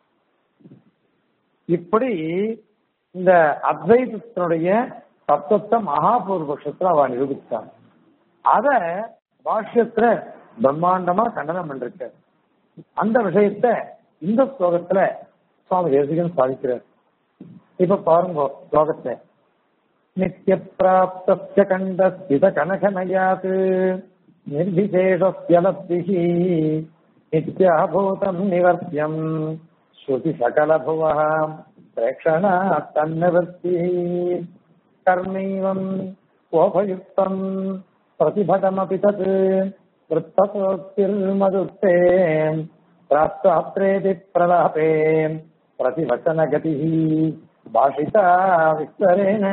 இப்படி இந்த அத்வைதத்தினுடைய தத்துவத்தை மகாபூர்வபக்ஷத்துல அவ நிரூபிச்சான் அத பாஷ்யத்துல பிரம்மாண்டமா கண்டனம் பண்ணிருக்க அந்த விஷயத்த இந்த ஸ்லோகத்துல சுவாமி தேசிகன் சாதிக்கிறார் இப்ப பாருங்க ஸ்லோகத்தை நித்திய பிராப்திய கண்டஸ்தித கனகனயாத் நிர்விசேஷஸ்ய லப்திஹி நித்யாபூதம் நிவர்த்தியம் ஸ்ருதி சகல புவः பிரேக்ஷணா தன்னிவர்த்தி கர்மைவம் கோபயுக்தம் प्रतिभटमपि तत् वृत्तसोक्तिर्मदुक्ते प्राप्तात्रेति प्रलापे प्रतिवचनगतिः பாஷிதா விஸ்தரேன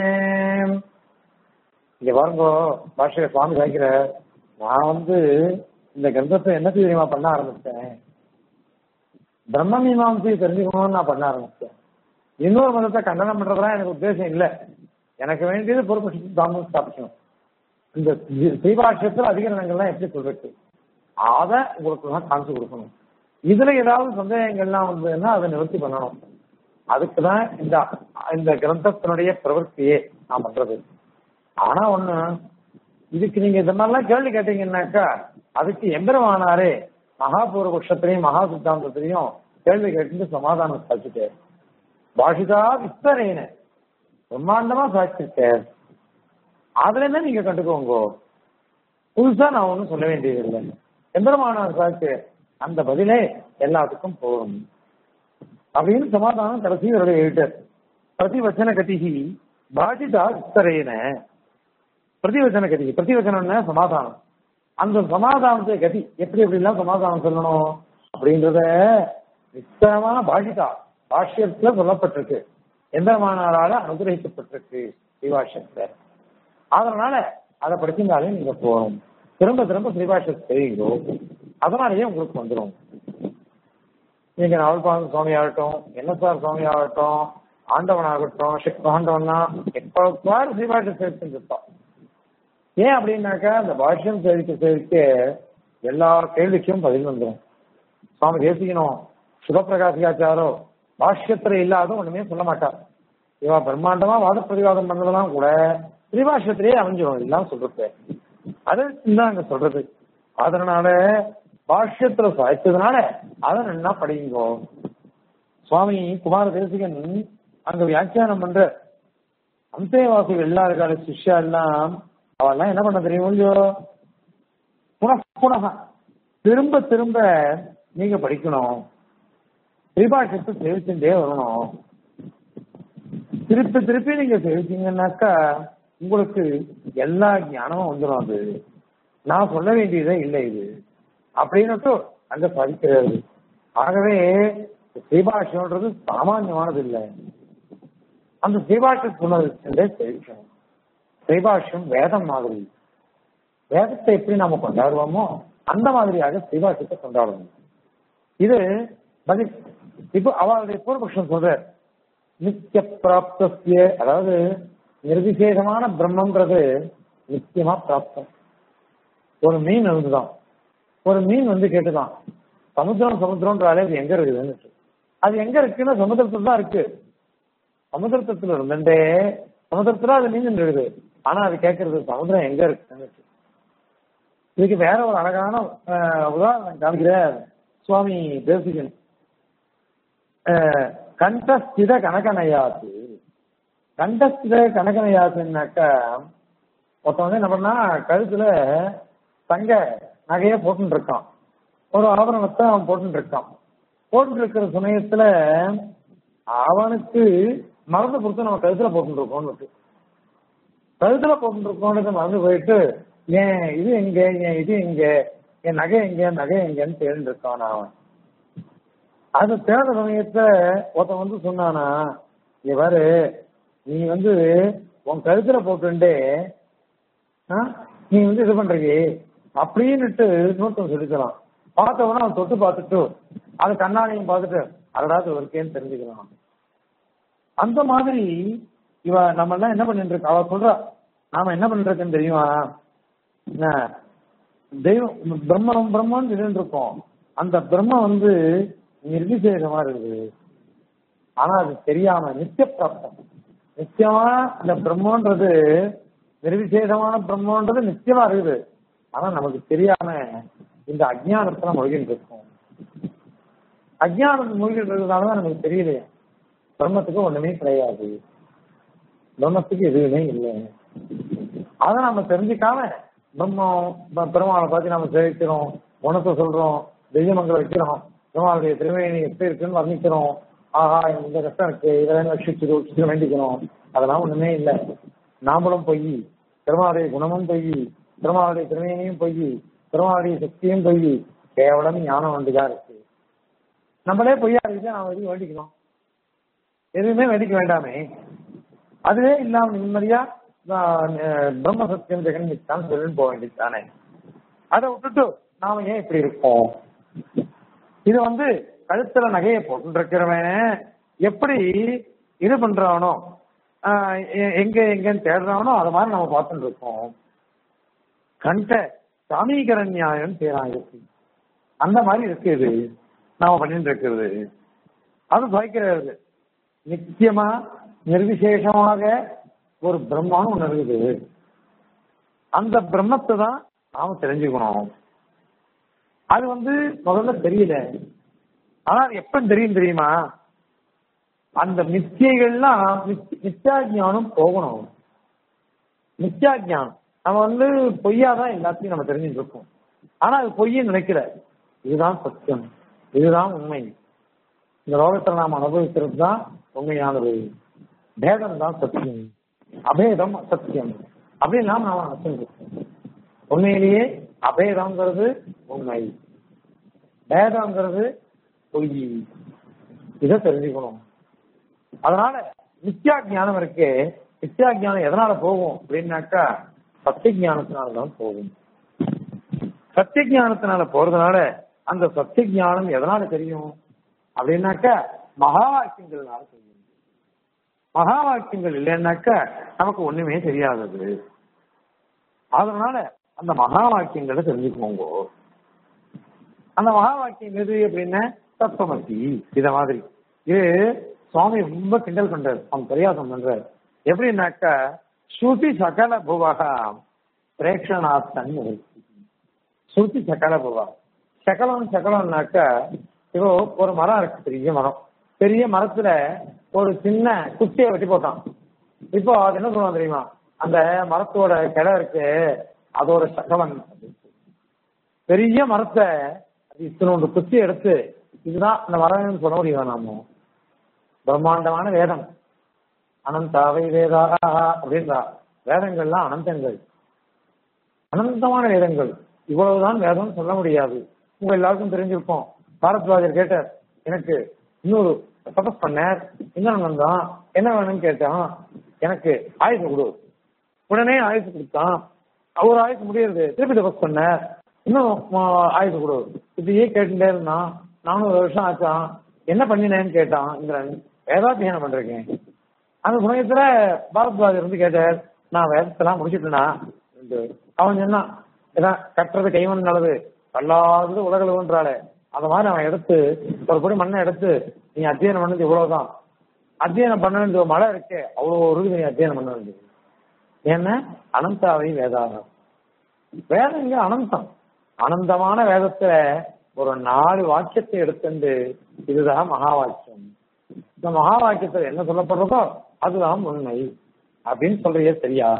இங்க பாருங்க பாஷைய சுவாமி சாய்க்கிற நான் வந்து இந்த கிரந்தத்தை என்ன தெரியுமா பண்ண ஆரம்பிச்சேன் பிரம்ம மீமாம்சையை தெரிஞ்சுக்கணும்னு நான் பண்ண ஆரம்பிச்சேன் இன்னொரு மதத்தை கண்டனம் பண்றதுலாம் எனக்கு உத்தேசம் இல்லை எனக்கு வேண்டியது பொறுப்பு தாமம் ஸ்தாபிக்கணும் இந்த ஸ்ரீபாஷ்யத்தில் அதிகரணங்கள்லாம் எப்படி சொல்றது அதை உங்களுக்கு தான் காமிச்சு கொடுக்கணும் இதுல ஏதாவது சந்தேகங்கள்லாம் வந்ததுன்னா அதை நிவர்த்தி பண்ணணும் அதுக்குதான் இந்த இந்த கிரந்தத்தினுடைய பிரவர்த்தியே நான் பண்றது ஆனா ஒண்ணு இதுக்கு நீங்க இந்த மாதிரிலாம் கேள்வி கேட்டீங்கன்னாக்கா அதுக்கு எம்பெருமானாரே மகாபூர்வபக்ஷத்திலையும் மகா சித்தாந்தத்திலையும் கேள்வி கேட்டு சமாதானம் சாதிச்சுட்டு பாஷிதா விஸ்தரேன பிரம்மாண்டமா சாதிச்சிருக்கேன் அதுல என்ன நீங்க கண்டுக்கோங்க புதுசா நான் ஒண்ணும் சொல்ல வேண்டியது இல்லை எம்பெருமானார் சாதிச்சு அந்த பதிலே எல்லாத்துக்கும் போகும் அப்படின்னு சமாதானம் கடைசி இவருடைய எழுட்டார் பிரதிவச்சன கதிகி பாதிதா விஸ்தரேன பிரதிவச்சன கதி பிரதிவச்சனம்னா சமாதானம் அந்த சமாதானத்தை கதி எப்படி எப்படி எல்லாம் சமாதானம் சொல்லணும் அப்படின்றத விஸ்தரமான பாஷிதா பாஷ்யத்துல சொல்லப்பட்டிருக்கு எந்திரமானாரால அனுகிரகிக்கப்பட்டிருக்கு ஸ்ரீபாஷ்யத்துல அதனால அதை படிச்சிருந்தாலே நீங்க போகணும் திரும்ப திரும்ப ஸ்ரீபாஷ்யத்தை தெரியுங்களோ அதனாலேயே உங்களுக்கு வந்துடும் நீங்க நவல்பாங்க சுவாமி ஆகட்டும் என்எஸ்ஆர் சுவாமி ஆகட்டும் ஆண்டவன் ஆகட்டும் ஷிக் ஆண்டவன்னா எப்ப ஸ்ரீபாஷ்யம் சேர்த்துன்னு இருப்போம் ஏன் அப்படின்னாக்கா அந்த பாஷ்யம் சேவிக்க சேவிக்க எல்லா கேள்விக்கும் பதில் வந்துடும் சுவாமி தேசிக்கணும் சிவபிரகாசிகாச்சாரோ பாஷ்யத்துல இல்லாத ஒண்ணுமே சொல்ல மாட்டார் இவா பிரம்மாண்டமா வாத பிரதிவாதம் பண்ணதெல்லாம் கூட ஸ்ரீபாஷ்யத்திலேயே அமைஞ்சிடும் எல்லாம் சொல்றது அது தான் அங்க சொல்றது அதனால பாஷ்யத்துல சாய்ச்சதுனால அதை நல்லா படிங்கோ சுவாமி குமார தேசிகன் அங்க வியாக்கியானம் பண்ற அந்தேவாசிகள் எல்லா இருக்காரு சிஷ்யா எல்லாம் அவெல்லாம் என்ன பண்ண தெரியும் இல்லையோ புன புனக திரும்ப திரும்ப நீங்க படிக்கணும் திரிபாஷத்தை சேவிச்சுட்டே வரணும் திருப்பி திருப்பி நீங்க சேவிச்சீங்கன்னாக்கா உங்களுக்கு எல்லா ஞானமும் வந்துடும் அது நான் சொல்ல வேண்டியதே இல்லை இது அப்படின்னுட்டு அங்க படிக்கிறது ஆகவே ஸ்ரீபாஷ்யம்ன்றது சாமானியமானது இல்லை அந்த ஸ்ரீபாஷ்யம் சொன்னது சேவிக்கணும் ஸ்ரீபாஷ்யம் வேதம் மாதிரி வேதத்தை எப்படி நாம கொண்டாடுவோமோ அந்த மாதிரியாக ஸ்ரீபாஷ்யத்தை கொண்டாடணும் இது பதில் இப்போ அவளுடைய பூர்வபக்ஷம் சொல்ற நித்திய பிராப்திய அதாவது நிர்விசேஷமான பிரம்மன்றது நித்தியமா பிராப்தம் ஒரு மீன் இருந்துதான் ஒரு மீன் வந்து கேட்டுதான் சமுத்திரம் சமுத்திரம்ன்றாலே அது எங்க இருக்குதுன்னு அது எங்க இருக்குன்னா சமுத்திரத்துல தான் இருக்கு சமுதிரத்துல இருந்துட்டே சமுதிரத்துல அது மீன் இருக்குது ஆனா அது கேட்கறது சமுதிரம் எங்க இருக்குன்னு இதுக்கு வேற ஒரு அழகான உதாரணம் காமிக்கிற சுவாமி தேசிகன் கண்டஸ்தித கனகனையாத்து கண்டஸ்தித கனகனையாத்துனாக்கா ஒருத்தன் வந்து என்ன பண்ணா கழுத்துல தங்க நகைய போட்டுன்னு இருக்கான் ஒரு ஆபரணத்தை அவன் போட்டுன்னு இருக்கான் போட்டு இருக்கிற சமயத்துல அவனுக்கு மறந்து கொடுத்து நம்ம கழுத்துல போட்டுட்டு இருக்கோம்னு கழுத்துல போட்டுட்டு இருக்கோம்னு மறந்து போயிட்டு ஏன் இது எங்க ஏன் இது எங்க என் நகை எங்க நகை எங்கன்னு தேடிட்டு இருக்கான் அவன் அது தேட சமயத்துல ஒருத்தன் வந்து சொன்னானா இவரு நீ வந்து உன் கழுத்துல போட்டுண்டே நீ வந்து இது பண்றீங்க அப்படின்னுட்டு இன்னொருத்தன் சொல்லிக்கலாம் பார்த்தவன அவன் தொட்டு பார்த்துட்டு அது கண்ணாடியும் பார்த்துட்டு அடாது இருக்கேன்னு தெரிஞ்சுக்கிறான் அந்த மாதிரி இவ நம்ம எல்லாம் என்ன பண்ணிட்டு இருக்கோம் அவ சொல்றா நாம என்ன பண்ணிருக்கோன்னு தெரியுமா தெய்வம் பிரம்மம் பிரம்மன்னு சொல்லிட்டு இருக்கோம் அந்த பிரம்மம் வந்து நிர்விசேஷமா இருக்குது ஆனா அது தெரியாம நித்திய பிராப்தம் நித்தியமா இந்த பிரம்மன்றது நிர்விசேஷமான பிரம்மன்றது நித்தியமா இருக்குது ஆனா நமக்கு தெரியாம இந்த அஜ்ஞானத்துல மொழிகிட்டு இருக்கோம் அஜ்ஞானம் மொழிகிட்டு இருக்கிறதுனாலதான் நமக்கு தெரியலையே பிரம்மத்துக்கு ஒண்ணுமே கிடையாது பிரம்மத்துக்கு எதுவுமே இல்லை அதை நம்ம தெரிஞ்சுக்காம பிரம்மம் பெருமாளை பார்த்து நம்ம சேவிக்கிறோம் குணத்தை சொல்றோம் தெய்வமங்களை வைக்கிறோம் பெருமாளுடைய திருமணி எப்படி இருக்குன்னு வர்ணிக்கிறோம் ஆஹா இந்த கஷ்டம் இருக்கு இதெல்லாம் ரட்சிச்சு ரட்சிச்சு வேண்டிக்கணும் அதெல்லாம் ஒண்ணுமே இல்லை நாமளும் பொய் பெருமாளுடைய குணமும் பொய் பெருமாளுடைய திருமணியும் பொய் பெருமாளுடைய சக்தியும் பொய் கேவலம் ஞானம் ஒன்றுதான் இருக்கு நம்மளே பொய்யா இருக்கு நாம எதுவும் வேண்டிக்கணும் எதுவுமே வேண்டிக்க வேண்டாமே அதுவே இல்லாம நிம்மதியா பிரம்ம சத்தியம் ஜெகன் மித்தான் சொல்லின்னு போக வேண்டியது தானே அதை விட்டுட்டு நாம ஏன் இப்படி இருக்கோம் இது வந்து கழுத்துல நகையை போட்டுருக்கிறவன் எப்படி இது பண்றானோ எங்க எங்கன்னு தேடுறானோ அது மாதிரி நம்ம பார்த்துட்டு இருக்கோம் கண்ட சாமீகர நியாயம் பேராயிருக்கு அந்த மாதிரி இருக்கு இது நாம பண்ணிட்டு இருக்கிறது அது பயக்கிறது நித்தியமா நிர்விசேஷமாக ஒரு பிரம்மான்னு ஒண்ணு இருக்குது அந்த பிரம்மத்தை தான் நாம தெரிஞ்சுக்கணும் அது வந்து முதல்ல தெரியல ஆனா எப்ப தெரியும் தெரியுமா அந்த மித்தியைகள்லாம் மித்யா ஜானம் போகணும் மித்யா ஜானம் நம்ம வந்து பொய்யாதான் எல்லாத்தையும் நம்ம தெரிஞ்சுட்டு இருக்கோம் ஆனா அது பொய்ன்னு நினைக்கல இதுதான் சத்தியம் இதுதான் உண்மை இந்த லோகத்துல நாம் அனுபவிக்கிறது தான் உண்மையானது பேதம் தான் சத்தியம் அபேதம் அசத்தியம் அப்படின்லாம் நாம அர்த்தம் உண்மையிலேயே அபேதம்ங்கிறது உண்மை பேதம்ங்கிறது பொய் இதை தெரிஞ்சுக்கணும் அதனால நித்யா ஞானம் இருக்கு நித்யா ஞானம் எதனால போகும் அப்படின்னாக்கா சத்திய ஞானத்தினால தான் போகும் சத்திய ஞானத்தினால போறதுனால அந்த சத்திய ஞானம் எதனால தெரியும் அப்படின்னாக்கா மகா வாக்கியங்கள்னால தெரியும் மகா வாக்கியங்கள் இல்லைன்னாக்கா நமக்கு ஒண்ணுமே தெரியாதது அதனால அந்த மகா வாக்கியங்களை தெரிஞ்சுக்கோங்க அந்த மகா வாக்கியம் எது அப்படின்னா தத்துவமசி இத மாதிரி இது சுவாமி ரொம்ப கிண்டல் பண்றாரு அவன் பரியாசம் பண்றாரு எப்படின்னாக்கா ஸ்ருதி சகல புவகா பிரேக்ஷனாத்தன் ஸ்ருதி சகல புவா சகலம் சகலம்னாக்கா இப்போ ஒரு மரம் இருக்கு பெரிய மரம் பெரிய மரத்துல ஒரு சின்ன குச்சியை வெட்டி போட்டான் இப்போ அது என்ன சொல்லுவான் தெரியுமா அந்த மரத்தோட கிளை இருக்கு அதோட சகலம் பெரிய மரத்தை அது இத்தனோண்டு குச்சி எடுத்து இதுதான் அந்த மரம்னு சொல்ல முடியும் நாம பிரம்மாண்டமான வேதம் அனந்தாவை வேதா அப்படின்றா வேதங்கள்லாம் அனந்தங்கள் அனந்தமான வேதங்கள் இவ்வளவுதான் வேதம் சொல்ல முடியாது உங்க எல்லாருக்கும் தெரிஞ்சிருப்போம் பாரத்வாஜர் கேட்டார் எனக்கு இன்னொரு தபஸ் பண்ணார் என்ன வந்தான் என்ன வேணும்னு கேட்டான் எனக்கு ஆயுசு கொடு உடனே ஆயுசு கொடுத்தான் அவர் ஆயுசு முடியறது திருப்பி தபஸ் பண்ண இன்னும் ஆயுசு கொடு இப்படியே கேட்டுட்டே இருந்தான் நானூறு வருஷம் ஆச்சான் என்ன பண்ணினேன்னு கேட்டான் இந்திரன் வேதாத்தியானம் பண்றேன் அந்த சமயத்துல பாரத்வாஜர் வந்து கேட்டார் நான் வேதத்தெல்லாம் முடிச்சுட்டேனா அவன் சொன்னான் ஏதான் கட்டுறது கைவன் நல்லது பல்லாவது உலகளவுன்றாளே அந்த மாதிரி அவன் எடுத்து ஒரு படி மண்ணை எடுத்து நீ அத்தியனம் பண்ணது இவ்வளவுதான் அத்தியனம் பண்ண வேண்டிய மழை இருக்கே அவ்வளவு ஒரு நீ அத்தியனம் பண்ண வேண்டியது ஏன்னா அனந்தாவை வேதாகம் வேதம் இங்க அனந்தம் அனந்தமான வேதத்துல ஒரு நாலு வாக்கியத்தை எடுத்துண்டு இதுதான் மகா வாக்கியம் இந்த மகா வாக்கியத்தில் என்ன சொல்லப்படுறதோ அதுதான் உண்மை அப்படின்னு சொல்றியே சரியா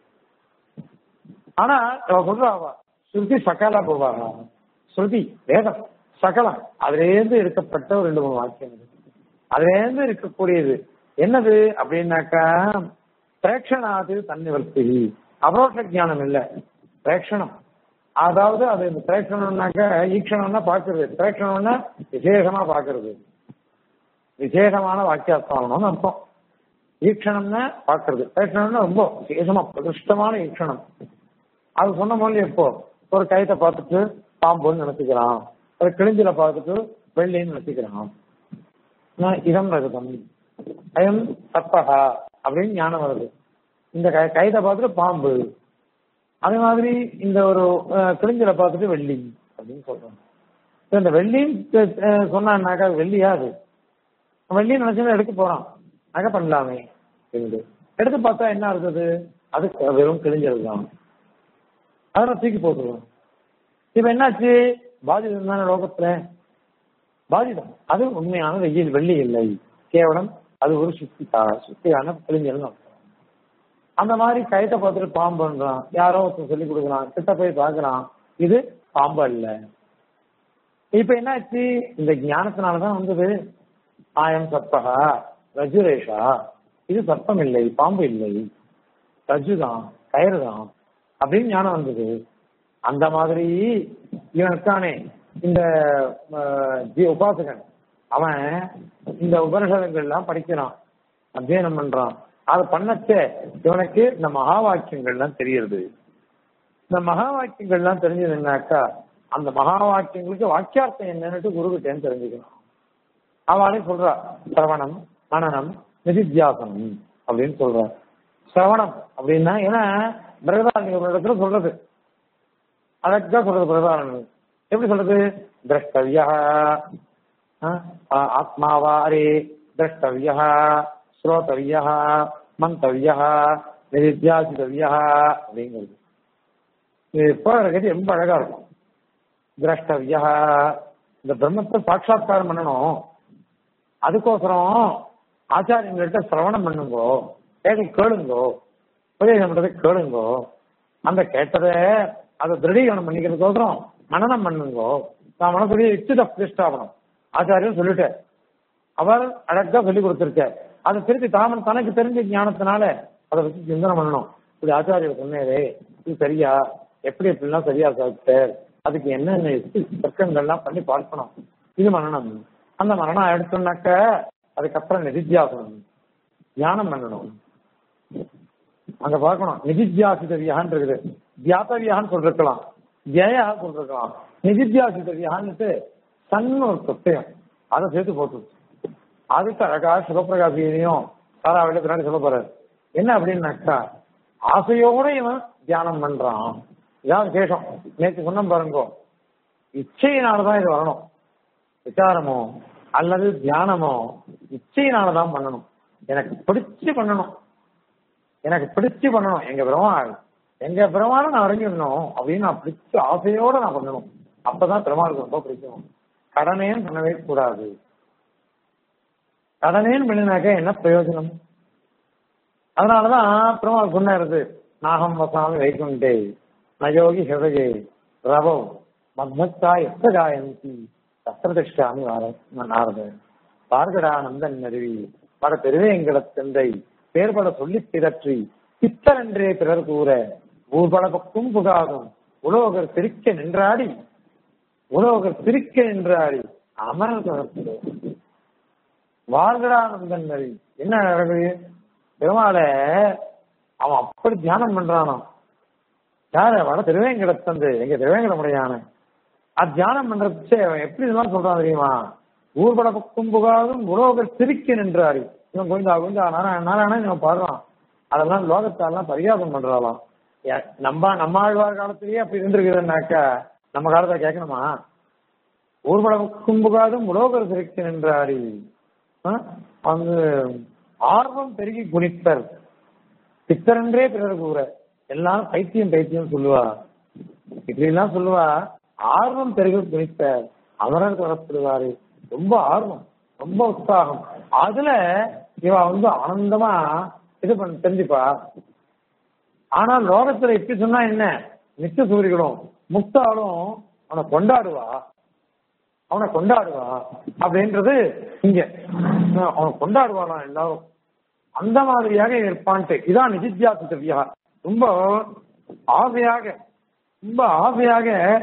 ஆனா அவ சொல்றாவா ஸ்ருதி சகலா போவாங்க ஸ்ருதி வேதம் சகலம் அதுலேருந்து எடுக்கப்பட்ட ஒரு ரெண்டு மூணு வாக்கியங்கள் அதுலேருந்து இருக்கக்கூடியது என்னது அப்படின்னாக்கா பிரேக்ஷனாது தன்னிவர்த்தி அபரோஷ ஜானம் இல்ல பிரேக்ஷணம் அதாவது அது இந்த பிரேக்ஷணம்னாக்க ஈக்ஷணம்னா பாக்குறது பிரேக்ஷணம்னா விசேஷமா பாக்குறது விசேஷமான வாக்கியாஸ்தானம்னு அர்த்தம் ஈக்ஷணம்னா பாக்குறது பிரேக்ஷணம்னா ரொம்ப விசேஷமா பிரதிஷ்டமான ஈக்ஷணம் அது சொன்ன மாதிரி எப்போ ஒரு கயத்தை பார்த்துட்டு பாம்புன்னு நினைச்சுக்கிறான் ஒரு கிழிஞ்சில பார்த்துட்டு வெள்ளின்னு நினைச்சுக்கிறான் இதம் ரகுதம் அயம் சப்பகா அப்படின்னு ஞானம் வருது இந்த கைதை பார்த்துட்டு பாம்பு அதே மாதிரி இந்த ஒரு கிழிஞ்சில பார்த்துட்டு வெள்ளி அப்படின்னு சொல்றாங்க இந்த வெள்ளி சொன்னான்னாக்கா வெள்ளியா அது வெள்ளி நினைச்சா எடுக்க போறான் நகை பண்ணலாமே எடுத்து பார்த்தா என்ன இருக்குது அது வெறும் கிழிஞ்சது தான் அதெல்லாம் தூக்கி போட்டுருவோம் இப்ப என்னாச்சு பாதிதம் தானே லோகத்துல பாதிதம் அது உண்மையான வெயில் வெள்ளி இல்லை கேவலம் அது ஒரு சுத்தி சுத்தியான கிழிஞ்சல் அந்த மாதிரி கயத்தை பார்த்துட்டு பாம்புன்றான் யாரோ ஒருத்தர் சொல்லி கொடுக்குறான் கிட்ட போய் பாக்குறான் இது பாம்பு அல்ல இப்ப என்னாச்சு இந்த ஞானத்தினாலதான் வந்தது ஆயம் சப்பகா ரஜுரேஷா இது சர்ப்பம் இல்லை பாம்பு இல்லை ரஜுதான் கயிறு தான் அப்படின்னு ஞானம் வந்தது அந்த மாதிரி இவன் இருக்கானே இந்த உபாசகன் அவன் இந்த உபனிஷதங்கள் எல்லாம் படிக்கிறான் அத்தியனம் பண்றான் அதை பண்ணச்ச இவனுக்கு இந்த மகா வாக்கியங்கள்லாம் தெரியுது இந்த மகா வாக்கியங்கள்லாம் தெரிஞ்சதுன்னாக்கா அந்த மகா வாக்கியங்களுக்கு வாக்கியார்த்தம் என்னன்னுட்டு குருகிட்டேன்னு தெரிஞ்சுக்கணும் அவளே சொல்றா சிரவணம் மனநம் நிதித்தியாசனம் அப்படின்னு சொல்ற சிரவணம் அப்படின்னா ஏன்னா பிரகதாரண்ய ஒரு இடத்துல சொல்றது அழகா சொல்றது பிரகதாரண்யம் எப்படி சொல்றது திரஷ்டவியா ஆத்மாவாரே திரஷ்டவியா ஸ்ரோதவியா மந்தவியா நிதித்தியாசிதவியா அப்படிங்கிறது இது போகிறது ரொம்ப அழகா இருக்கும் திரஷ்டவியா இந்த பிரம்மத்தை சாட்சா்காரம் பண்ணணும் அதுக்கோசரம் ஆச்சாரியங்கள்ட்ட சிரவணம் பண்ணுங்கோ கேள்வி கேளுங்கோ உபதேசம் பண்றதை கேளுங்கோ அந்த கேட்டதை அதை திருடீகரணம் பண்ணிக்கிறதுக்கோசரம் மனநம் பண்ணுங்கோ நான் மனசுடைய இச்சுத பிரதிஷ்டாபனம் ஆச்சாரியன் சொல்லிட்டார் அவர் அழகா சொல்லி கொடுத்திருக்கார் அதை திருப்பி தாமன் தனக்கு தெரிஞ்ச ஞானத்தினால அதை பத்தி சிந்தனை பண்ணணும் இப்படி ஆச்சாரியர் சொன்னாரே இது சரியா எப்படி எப்படிலாம் சரியா சார் அதுக்கு என்னென்ன தர்க்கங்கள்லாம் பண்ணி பார்க்கணும் இது மரணம் அந்த மரணம் எடுத்தோம்னாக்க அதுக்கப்புறம் நிதித்தியாசனம் தியானம் பண்ணணும் அங்க பார்க்கணும் நிதித்தியாசிதவியான்னு இருக்குது தியாத்தவியான்னு சொல்லிருக்கலாம் ஜெயா சொல்லிருக்கலாம் நிதித்தியாசிதவியான்னுட்டு சன்னு ஒரு பிரத்யம் அதை சேர்த்து போட்டு அதுக்கு அழகா சிவபிரகாசியையும் தாராவில பின்னாடி சொல்ல போறாரு என்ன அப்படின்னாக்கா ஆசையோட இவன் தியானம் பண்றான் இதான் விசேஷம் நேற்று சொன்ன பாருங்க இச்சையினாலதான் இது வரணும் விசாரமோ அல்லது தியானமோ இச்சையினாலதான் பண்ணணும் எனக்கு பிடிச்சு பண்ணணும் எனக்கு பிடிச்சு பண்ணணும் எங்க பெருமாள் எங்க பெருமாளும் நான் அறிஞ்சிடணும் அப்படின்னு நான் பிடிச்சு ஆசையோட நான் பண்ணணும் அப்பதான் பெருமாளுக்கு ரொம்ப பிடிக்கும் கடனேன்னு பண்ணவே கூடாது கடனேன்னு பண்ணினாக்க என்ன பிரயோஜனம் அதனாலதான் பெருமாள் சொன்னாரு நாகம் வசாமி வைகுண்டே நயோகி ஹிருதயே ரவோ மத்மத்தா எத்த காயந்தி சஸ்திரதிஷ்டாமி நாரத பார்கடானந்தன் அருவி பல பெருவேங்கடத்தந்தை பேர்பட சொல்லி பிறற்றி பித்தரென்றே பிறர் கூற ஊர்பல பக்கும் புகாதும் உலோகர் சிரிக்க நின்றாடி உலோகர் சிரிக்க நின்றாடி அமரர் தொடர்பு வார்கடானந்தன் அருவி என்ன நடக்குது பெருமாளை அவன் அப்படி தியானம் பண்றானோ யாரு வட திருவேங்கடத்தந்து எங்க திருவேங்கடமுடையான அது தியானம் பண்றதுச்சே அவன் எப்படி இதெல்லாம் சொல்றான் தெரியுமா ஊர்பட பக்கம் புகாதும் உலோகர் சிரிக்க நின்றாரு இவன் கோவிந்தா கோவிந்தா நாராயண நாராயணன் இவன் பாடுறான் அதெல்லாம் லோகத்தாலாம் பரிகாசம் பண்றாளாம் நம்ம நம்ம ஆழ்வார் காலத்திலேயே அப்படி இருந்திருக்குதுன்னாக்கா நம்ம காலத்துல கேட்கணுமா ஊர்வல கும்புகாதும் உலோகர் சிரிக்க நின்றாடி வந்து ஆர்வம் பெருகி குனிப்பர் பித்தரன்றே பிறர் கூற எல்லாம் பைத்தியம் பைத்தியம் சொல்லுவா இப்படி எல்லாம் சொல்லுவா ஆர்வம் பெருகி குனிப்பர் அமரர் தொடர்படுவாரு ரொம்ப ஆர்வம் ரொம்ப உற்சாகம் அதுல இவ வந்து ஆனந்தமா இது பண்ண தெரிஞ்சுப்பா ஆனா லோகத்துல இப்படி சொன்னா என்ன நித்திய சூரிகளும் முக்தாலும் அவனை கொண்டாடுவா அவனை கொண்டாடுவா அப்படின்றது இங்க அவனை கொண்டாடுவானா எல்லாரும் அந்த மாதிரியாக இருப்பான்ட்டு இதான் நிதித்தியாசித்தவியா ரொம்ப ஆசையாக ரொம்ப ஆசையாக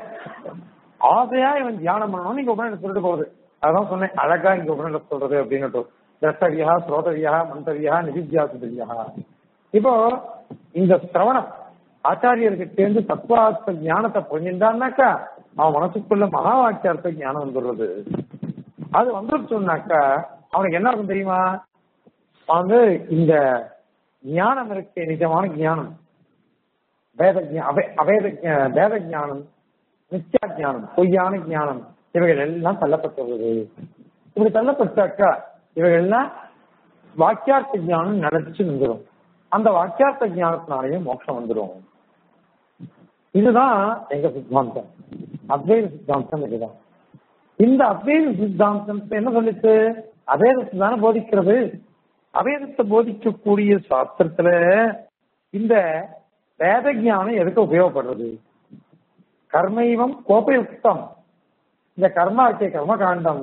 ஆசையா இவன் தியானம் பண்ணணும் நீங்க உடனே சொல்லிட்டு போகுது அதான் சொன்னேன் அழகா இங்க உடனே சொல்றது அப்படின்னு திரஷ்டவியா ஸ்ரோதவியா மந்தவியா நிதித்தியாசித்தவியா இப்போ இந்த சிரவணம் ஆச்சாரியர்கிட்ட இருந்து தத்துவார்த்த ஞானத்தை புரிஞ்சிருந்தான்னாக்கா அவன் மனசுக்குள்ள மகா வாக்கியார்த்த ஞானம் வந்துடுறது அது வந்துருச்சுனாக்கா அவனுக்கு என்ன இருக்கும் தெரியுமா வந்து இந்த ஞானம் இருக்கு நிஜமான ஞானம் வேத அவேத வேத ஞானம் நித்யா ஞானம் பொய்யான ஞானம் இவைகள் எல்லாம் தள்ளப்பட்டுள்ளது இப்படி தள்ளப்பட்டாக்கா இவைகள் எல்லாம் வாக்கியார்த்த ஞானம் நடச்சு நின்றுடும் அந்த வாக்கியார்த்த ஞானத்தினாலேயே மோட்சம் வந்துடும் இதுதான் எங்க சித்தாந்தம் அத்வைத சித்தாந்தம் இதுதான் இந்த அத்வைத சித்தாந்தம் என்ன சொல்லிச்சு அவேதத்தை தானே போதிக்கிறது அவேதத்தை போதிக்கக்கூடிய சாஸ்திரத்துல இந்த வேத ஞானம் எதுக்கு உபயோகப்படுறது கர்மைவம் கோபயுக்தம் இந்த கர்மா இருக்கே கர்மகாண்டம்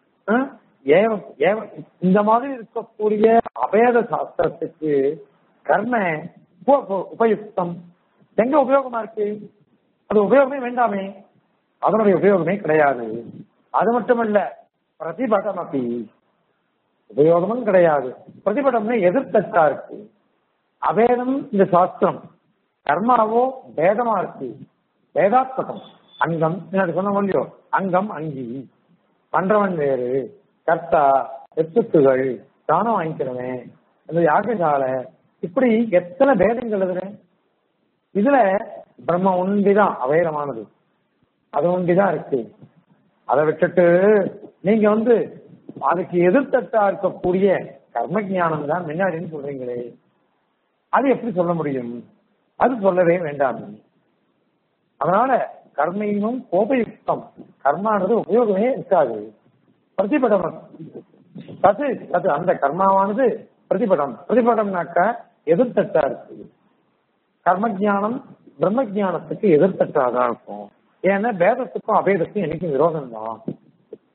இந்த மாதிரி இருக்கக்கூடிய அபேத சாஸ்திரத்துக்கு கர்ம உபயுக்தம் எங்க உபயோகமா இருக்கு அது உபயோகமே வேண்டாமே அதனுடைய உபயோகமே கிடையாது அது மட்டுமல்ல பிரதிபடம் அப்படி உபயோகமும் கிடையாது பிரதிபடம்னா எதிர்த்தச்சா இருக்கு அபேதம் இந்த சாஸ்திரம் கர்மாவோ பேதமா இருக்கு வேதாத்மகம் அங்கம் சொன்ன இல்லையோ அங்கம் அங்கி பண்றவன் வேறு கர்த்தா எத்துத்துகள் தானம் வாங்கிக்கிறவன் இந்த யாகசாலை இப்படி எத்தனை பேதங்கள் இதுல இதுல பிரம்ம உண்டிதான் அவேதமானது அது ஒண்டிதான் இருக்கு அதை விட்டுட்டு நீங்க வந்து அதுக்கு எதிர்த்தட்டா இருக்கக்கூடிய கர்ம ஜானம் தான் முன்னாடின்னு சொல்றீங்களே அது எப்படி சொல்ல முடியும் அது சொல்லவே வேண்டாம் அதனால கர்மையும் கோபயுக்தம் கர்மானது உபயோகமே இருக்காது பிரதிபடம் அது அது அந்த கர்மாவானது பிரதிபடம் பிரதிபடம்னாக்க எதிர்த்தட்டா இருக்கு கர்ம ஜானம் பிரம்ம ஜானத்துக்கு எதிர்த்தட்டாதான் இருக்கும் ஏன்னா பேதத்துக்கும் அபேதத்துக்கும் என்னைக்கும் விரோதம் தான்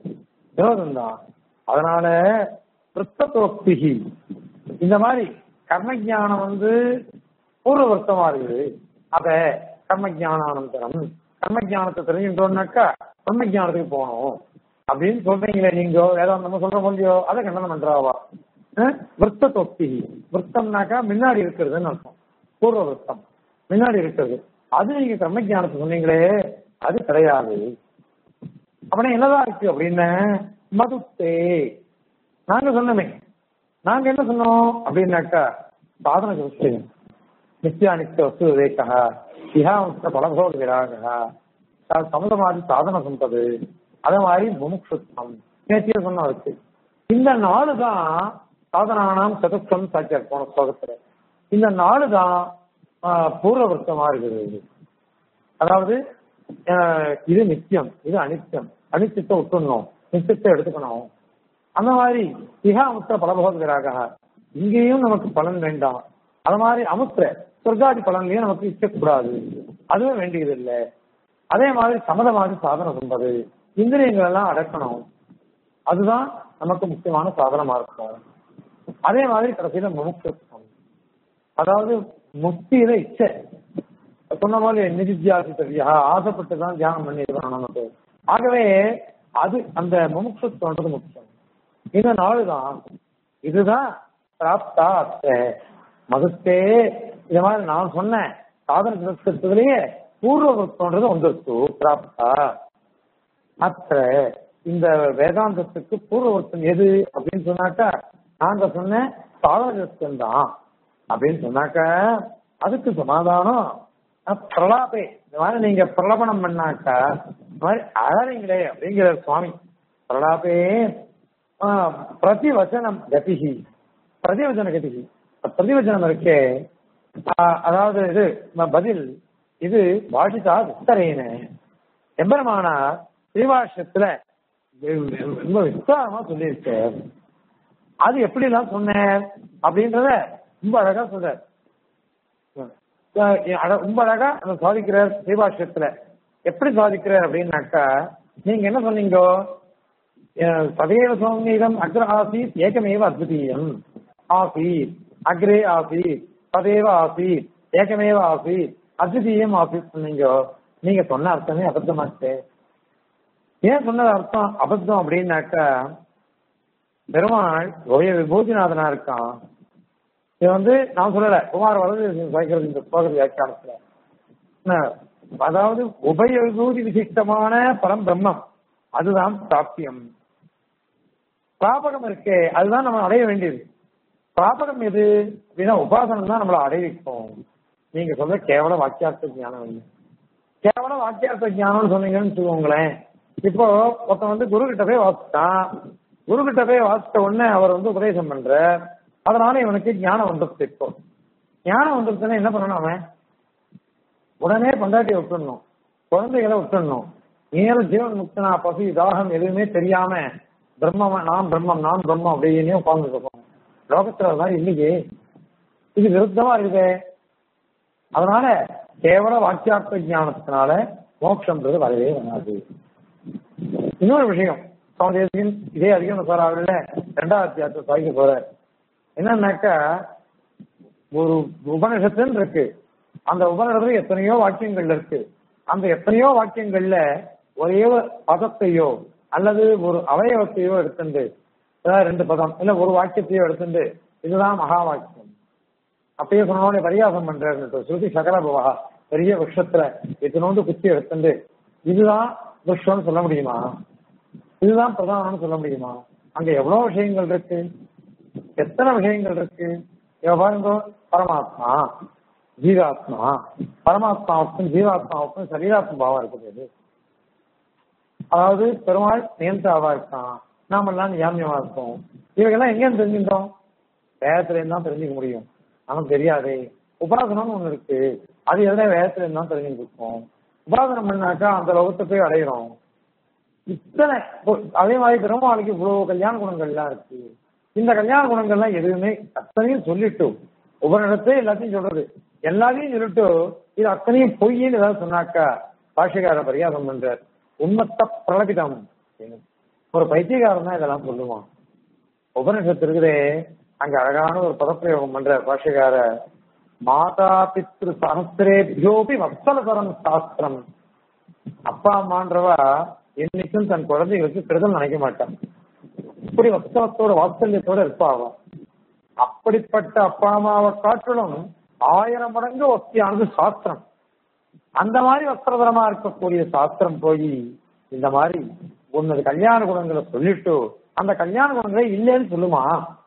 விரோதம் தான் அதனால பிருத்தத்தோக்திகி இந்த மாதிரி கர்மஜானம் வந்து பூர்வவர்த்தமா இருக்குது அத கர்மஜானானந்தரம் கர்மஜானத்தை தெரிஞ்சுட்டோம்னாக்கா பிரம்மஜானத்துக்கு போகணும் அப்படின்னு சொல்றீங்களே நீங்க வேதாந்தம் நம்ம சொல்ற முடியோ அதை கண்டனம் பண்றாவா அஹ்? விருத்த தொப்தி விருத்தம்னாக்கா முன்னாடி இருக்கிறதுன்னு அர்த்தம் பூர்வ விருத்தம் முன்னாடி இருக்கிறது அது நீங்க கர்மஜானத்தை சொன்னீங்களே அது கிடையாது அப்படின்னா என்னதான் இருக்கு அப்படின்னு மதுத்தே நாங்க சொன்னோமே நாங்க என்ன சொன்னோம் அப்படின்னாக்கா சாதன விஷயம் நித்தியானித்த வஸ்து விவேகா இஹாம்ச பலபோக விராகா சமுதமாதி சாதன சம்பது அதே மாதிரி முமுட்சுத்தம் நேத்திய சொன்ன இருக்கு இந்த நாலு தான் சாதனானாம் சதுக்கம் சாட்சியார் போன ஸ்லோகத்துல இந்த நாலு தான் பூர்வவர்த்தமா இருக்குது அதாவது ஆஹ், இது நித்தியம் இது அனித்தியம் அனித்தியத்தை விட்டுடணும் நித்தியத்தை எடுத்துக்கணும் அந்த மாதிரி இஹா அமுத்திர பலபோதராக இங்கேயும் நமக்கு பலன் வேண்டாம் அது மாதிரி அமுத்திர சொர்க்காதி பலன்லயும் நமக்கு இச்சக்கூடாது அதுவும் வேண்டியது இல்லை அதே மாதிரி சமதமாக சாதனம் என்பது இந்திரியங்கள் எல்லாம் அடக்கணும் அதுதான் நமக்கு முக்கியமான சாதனமா இருக்கும் அதே மாதிரி கடைசியில முமுட்சம் அதாவது முக்தியில இச்சை சொன்ன மாதிரி நிதித்தியாசி தெரியா ஆசைப்பட்டு தான் தியானம் பண்ணிருக்கணும் நமக்கு ஆகவே அது அந்த முமுட்சத்துவன்றது முக்கியம் இந்த நாலு தான் இதுதான் பிராப்தா அத்தை மதத்தே இந்த மாதிரி நான் சொன்னேன் சாதன சதஸ்கத்துலயே பூர்வபக்தன்றது வந்துருச்சு பிராப்தா அத்த இந்த வேதாந்தத்துக்கு பூர்வவர்த்தம் எது அப்படின்னு சொன்னாக்கா நாங்க சொன்ன சாதன தான் அப்படின்னு சொன்னாக்கா அதுக்கு சமாதானம் அஹ், பிரலாபே இந்த மாதிரி நீங்க பிரலபனம் பண்ணாக்கா இந்த மாதிரி அழறீங்களே அப்படிங்கிற சுவாமி பிரலாபே ஆஹ், பிரதிவச்சனம் கதிகி பிரதிவச்சன கதிகி பிரதிவச்சனம் இருக்கே ஆஹ், அதாவது இது ம- பதில் இது பாஷிதா விஸ்தரேன எம்பெருமானார் ஸ்ரீபாஷ்யத்துல ரொம்ப விஸ்தாரமா சொல்லியிருக்கார் அது எப்படி எல்லாம் சொன்னேன் அப்படின்றத ரொம்ப அழகா சொல்றார் அஹ் அழ- ரொம்ப அழகா அதை சாதிக்கிறார் ஸ்ரீபாஷ்யத்துல எப்படி சாதிக்கிறார் அப்படின்னாக்கா நீங்க என்ன சொன்னீங்க அஹ் சதேவ சௌமியம் அக்ர ஆசீத் ஏகமேவ அத்விதீயம் ஆசீத் அக்ரே ஆசீத் சதேவ ஆசீத் ஏகமேவ ஆசீத் அத்விதீயம் ஆசீத் சொன்னீங்க நீங்க சொன்ன அர்த்தமே அபத்தமாச்சே ஏன் சொன்னது அர்த்தம் அபத்தம் அப்படின்னாக்கா பெருமாள் ஓய விபூதிநாதனா இருக்கான் இது வந்து நான் சொல்லல குமார் வலது வைக்கிறது இந்த சோதரி வியாக்கியானத்துல என்ன, அதாவது உபய விபூதி விசிஷ்டமான பரம் பிரம்மம் அதுதான் பிராப்தியம் பிராபகம் இருக்கே அதுதான் நம்ம அடைய வேண்டியது பிராபகம் எது அப்படின்னா உபாசனம் தான் நம்மளை அடைவிக்கும் நீங்க சொல்ற கேவல வாக்கியார்த்த ஞானம் இல்லை கேவல வாக்கியார்த்த ஞானம்னு சொன்னீங்கன்னு வச்சுக்கோங்களேன் இப்போ ஒருத்தன் வந்து குரு கிட்ட போய் வாசிட்டான் குரு கிட்ட போய் வாசித்த உடனே அவர் வந்து உபதேசம் பண்ற அதனால இவனுக்கு ஞானம் வந்துருச்சு இப்போ ஞானம் வந்துருச்சுன்னா என்ன பண்ணணும் அவன் உடனே பொண்டாட்டியை விட்டுடணும் குழந்தைகளை விட்டுடணும் நேரம் ஜீவன் முக்தனா பசி தாகம் எதுவுமே தெரியாம பிரம்மமா நான் பிரம்மம் நான் பிரம்மம் அப்படின்னு உட்கார்ந்து இருக்கோம் லோகத்துல அது மாதிரி இல்லையே இது விருத்தமா இருக்குதே அதனால கேவல வாக்கியார்த்த ஞானத்தினால மோட்சம்ன்றது வரவே வராது இன்னொரு விஷயம் சுவாமி தேசிகன் இதே அதிகம் சார் அவர்கள ரெண்டாவது அத்தியாயத்தை சாய்க்க போறார் என்னன்னாக்கா ஒரு உபனிஷத்துன்னு இருக்கு அந்த உபனிஷத்துல எத்தனையோ வாக்கியங்கள் இருக்கு அந்த எத்தனையோ வாக்கியங்கள்ல ஒரே ஒரு பதத்தையோ அல்லது ஒரு அவயவத்தையோ எடுத்துண்டு அதாவது ரெண்டு பதம் இல்ல ஒரு வாக்கியத்தையோ எடுத்துண்டு இதுதான் மகா வாக்கியம் அப்பயே சொன்னோட பரியாசம் பண்றாரு ஸ்ருதி சகல பவா பெரிய விஷத்துல இத்தனோண்டு குச்சி எடுத்துண்டு இதுதான் விஷம்னு சொல்ல முடியுமா இதுதான் பிரதானம்னு சொல்ல முடியுமா அங்க எவ்வளவு விஷயங்கள் இருக்கு எத்தனை விஷயங்கள் இருக்கு இவ பாருங்க பரமாத்மா ஜீவாத்மா பரமாத்மாவுக்கும் ஜீவாத்மாவுக்கும் சரீராத்ம பாவம் இருக்குது அதாவது பெருமாள் நியந்தாவா இருக்கான் நாமெல்லாம் நியாமியமா இருக்கோம் இவைகள்லாம் எங்க தெரிஞ்சுட்டோம் வேதத்துல இருந்து தான் தெரிஞ்சுக்க முடியும் நமக்கு தெரியாதே உபாசனம்னு ஒண்ணு இருக்கு அது எதுனா வேதத்துல இருந்து தான் தெரிஞ்சுருக்கோம் உபாசனம் பண்ணாக்கா அந்த லோகத்தை போய் அடையிறோம் இத்தனை இப்போ அதே மாதிரி பெருமாளுக்கு இவ்வளவு கல்யாண குணங்கள்லாம் இருக்கு இந்த கல்யாண குணங்கள்லாம் எதுவுமே அத்தனையும் சொல்லிட்டு ஒவ்வொரு இடத்தையும் எல்லாத்தையும் சொல்றது எல்லாத்தையும் சொல்லிட்டு இது அத்தனையும் பொய்ன்னு ஏதாவது சொன்னாக்கா பாஷகார பரியாசம் பண்றார் உண்மத்த பிரலபிதம் ஒரு பைத்தியக்காரன் தான் இதெல்லாம் சொல்லுவான் உபனிஷத்து இருக்குதே அங்க அழகான ஒரு பதப்பிரயோகம் பண்ற பாஷகார மாதா பித்ரு சகசிரேபியோபி வத்சலதரம் சாஸ்திரம் அப்பா அம்மான்றவா என்னைக்கும் தன் குழந்தைகளுக்கு கெடுதல் நினைக்க மாட்டான் இப்படி வத்சலத்தோட வாத்சல்யத்தோட இருப்பாவா அப்படிப்பட்ட அப்பா அம்மாவை காட்டிலும் ஆயிரம் மடங்கு வசதியானது சாஸ்திரம் அந்த மாதிரி வஸ்திரதரமா இருக்கக்கூடிய சாஸ்திரம் போய் இந்த மாதிரி உன்னது கல்யாண குணங்களை சொல்லிட்டு அந்த கல்யாண குணங்களே இல்லைன்னு சொல்லுமா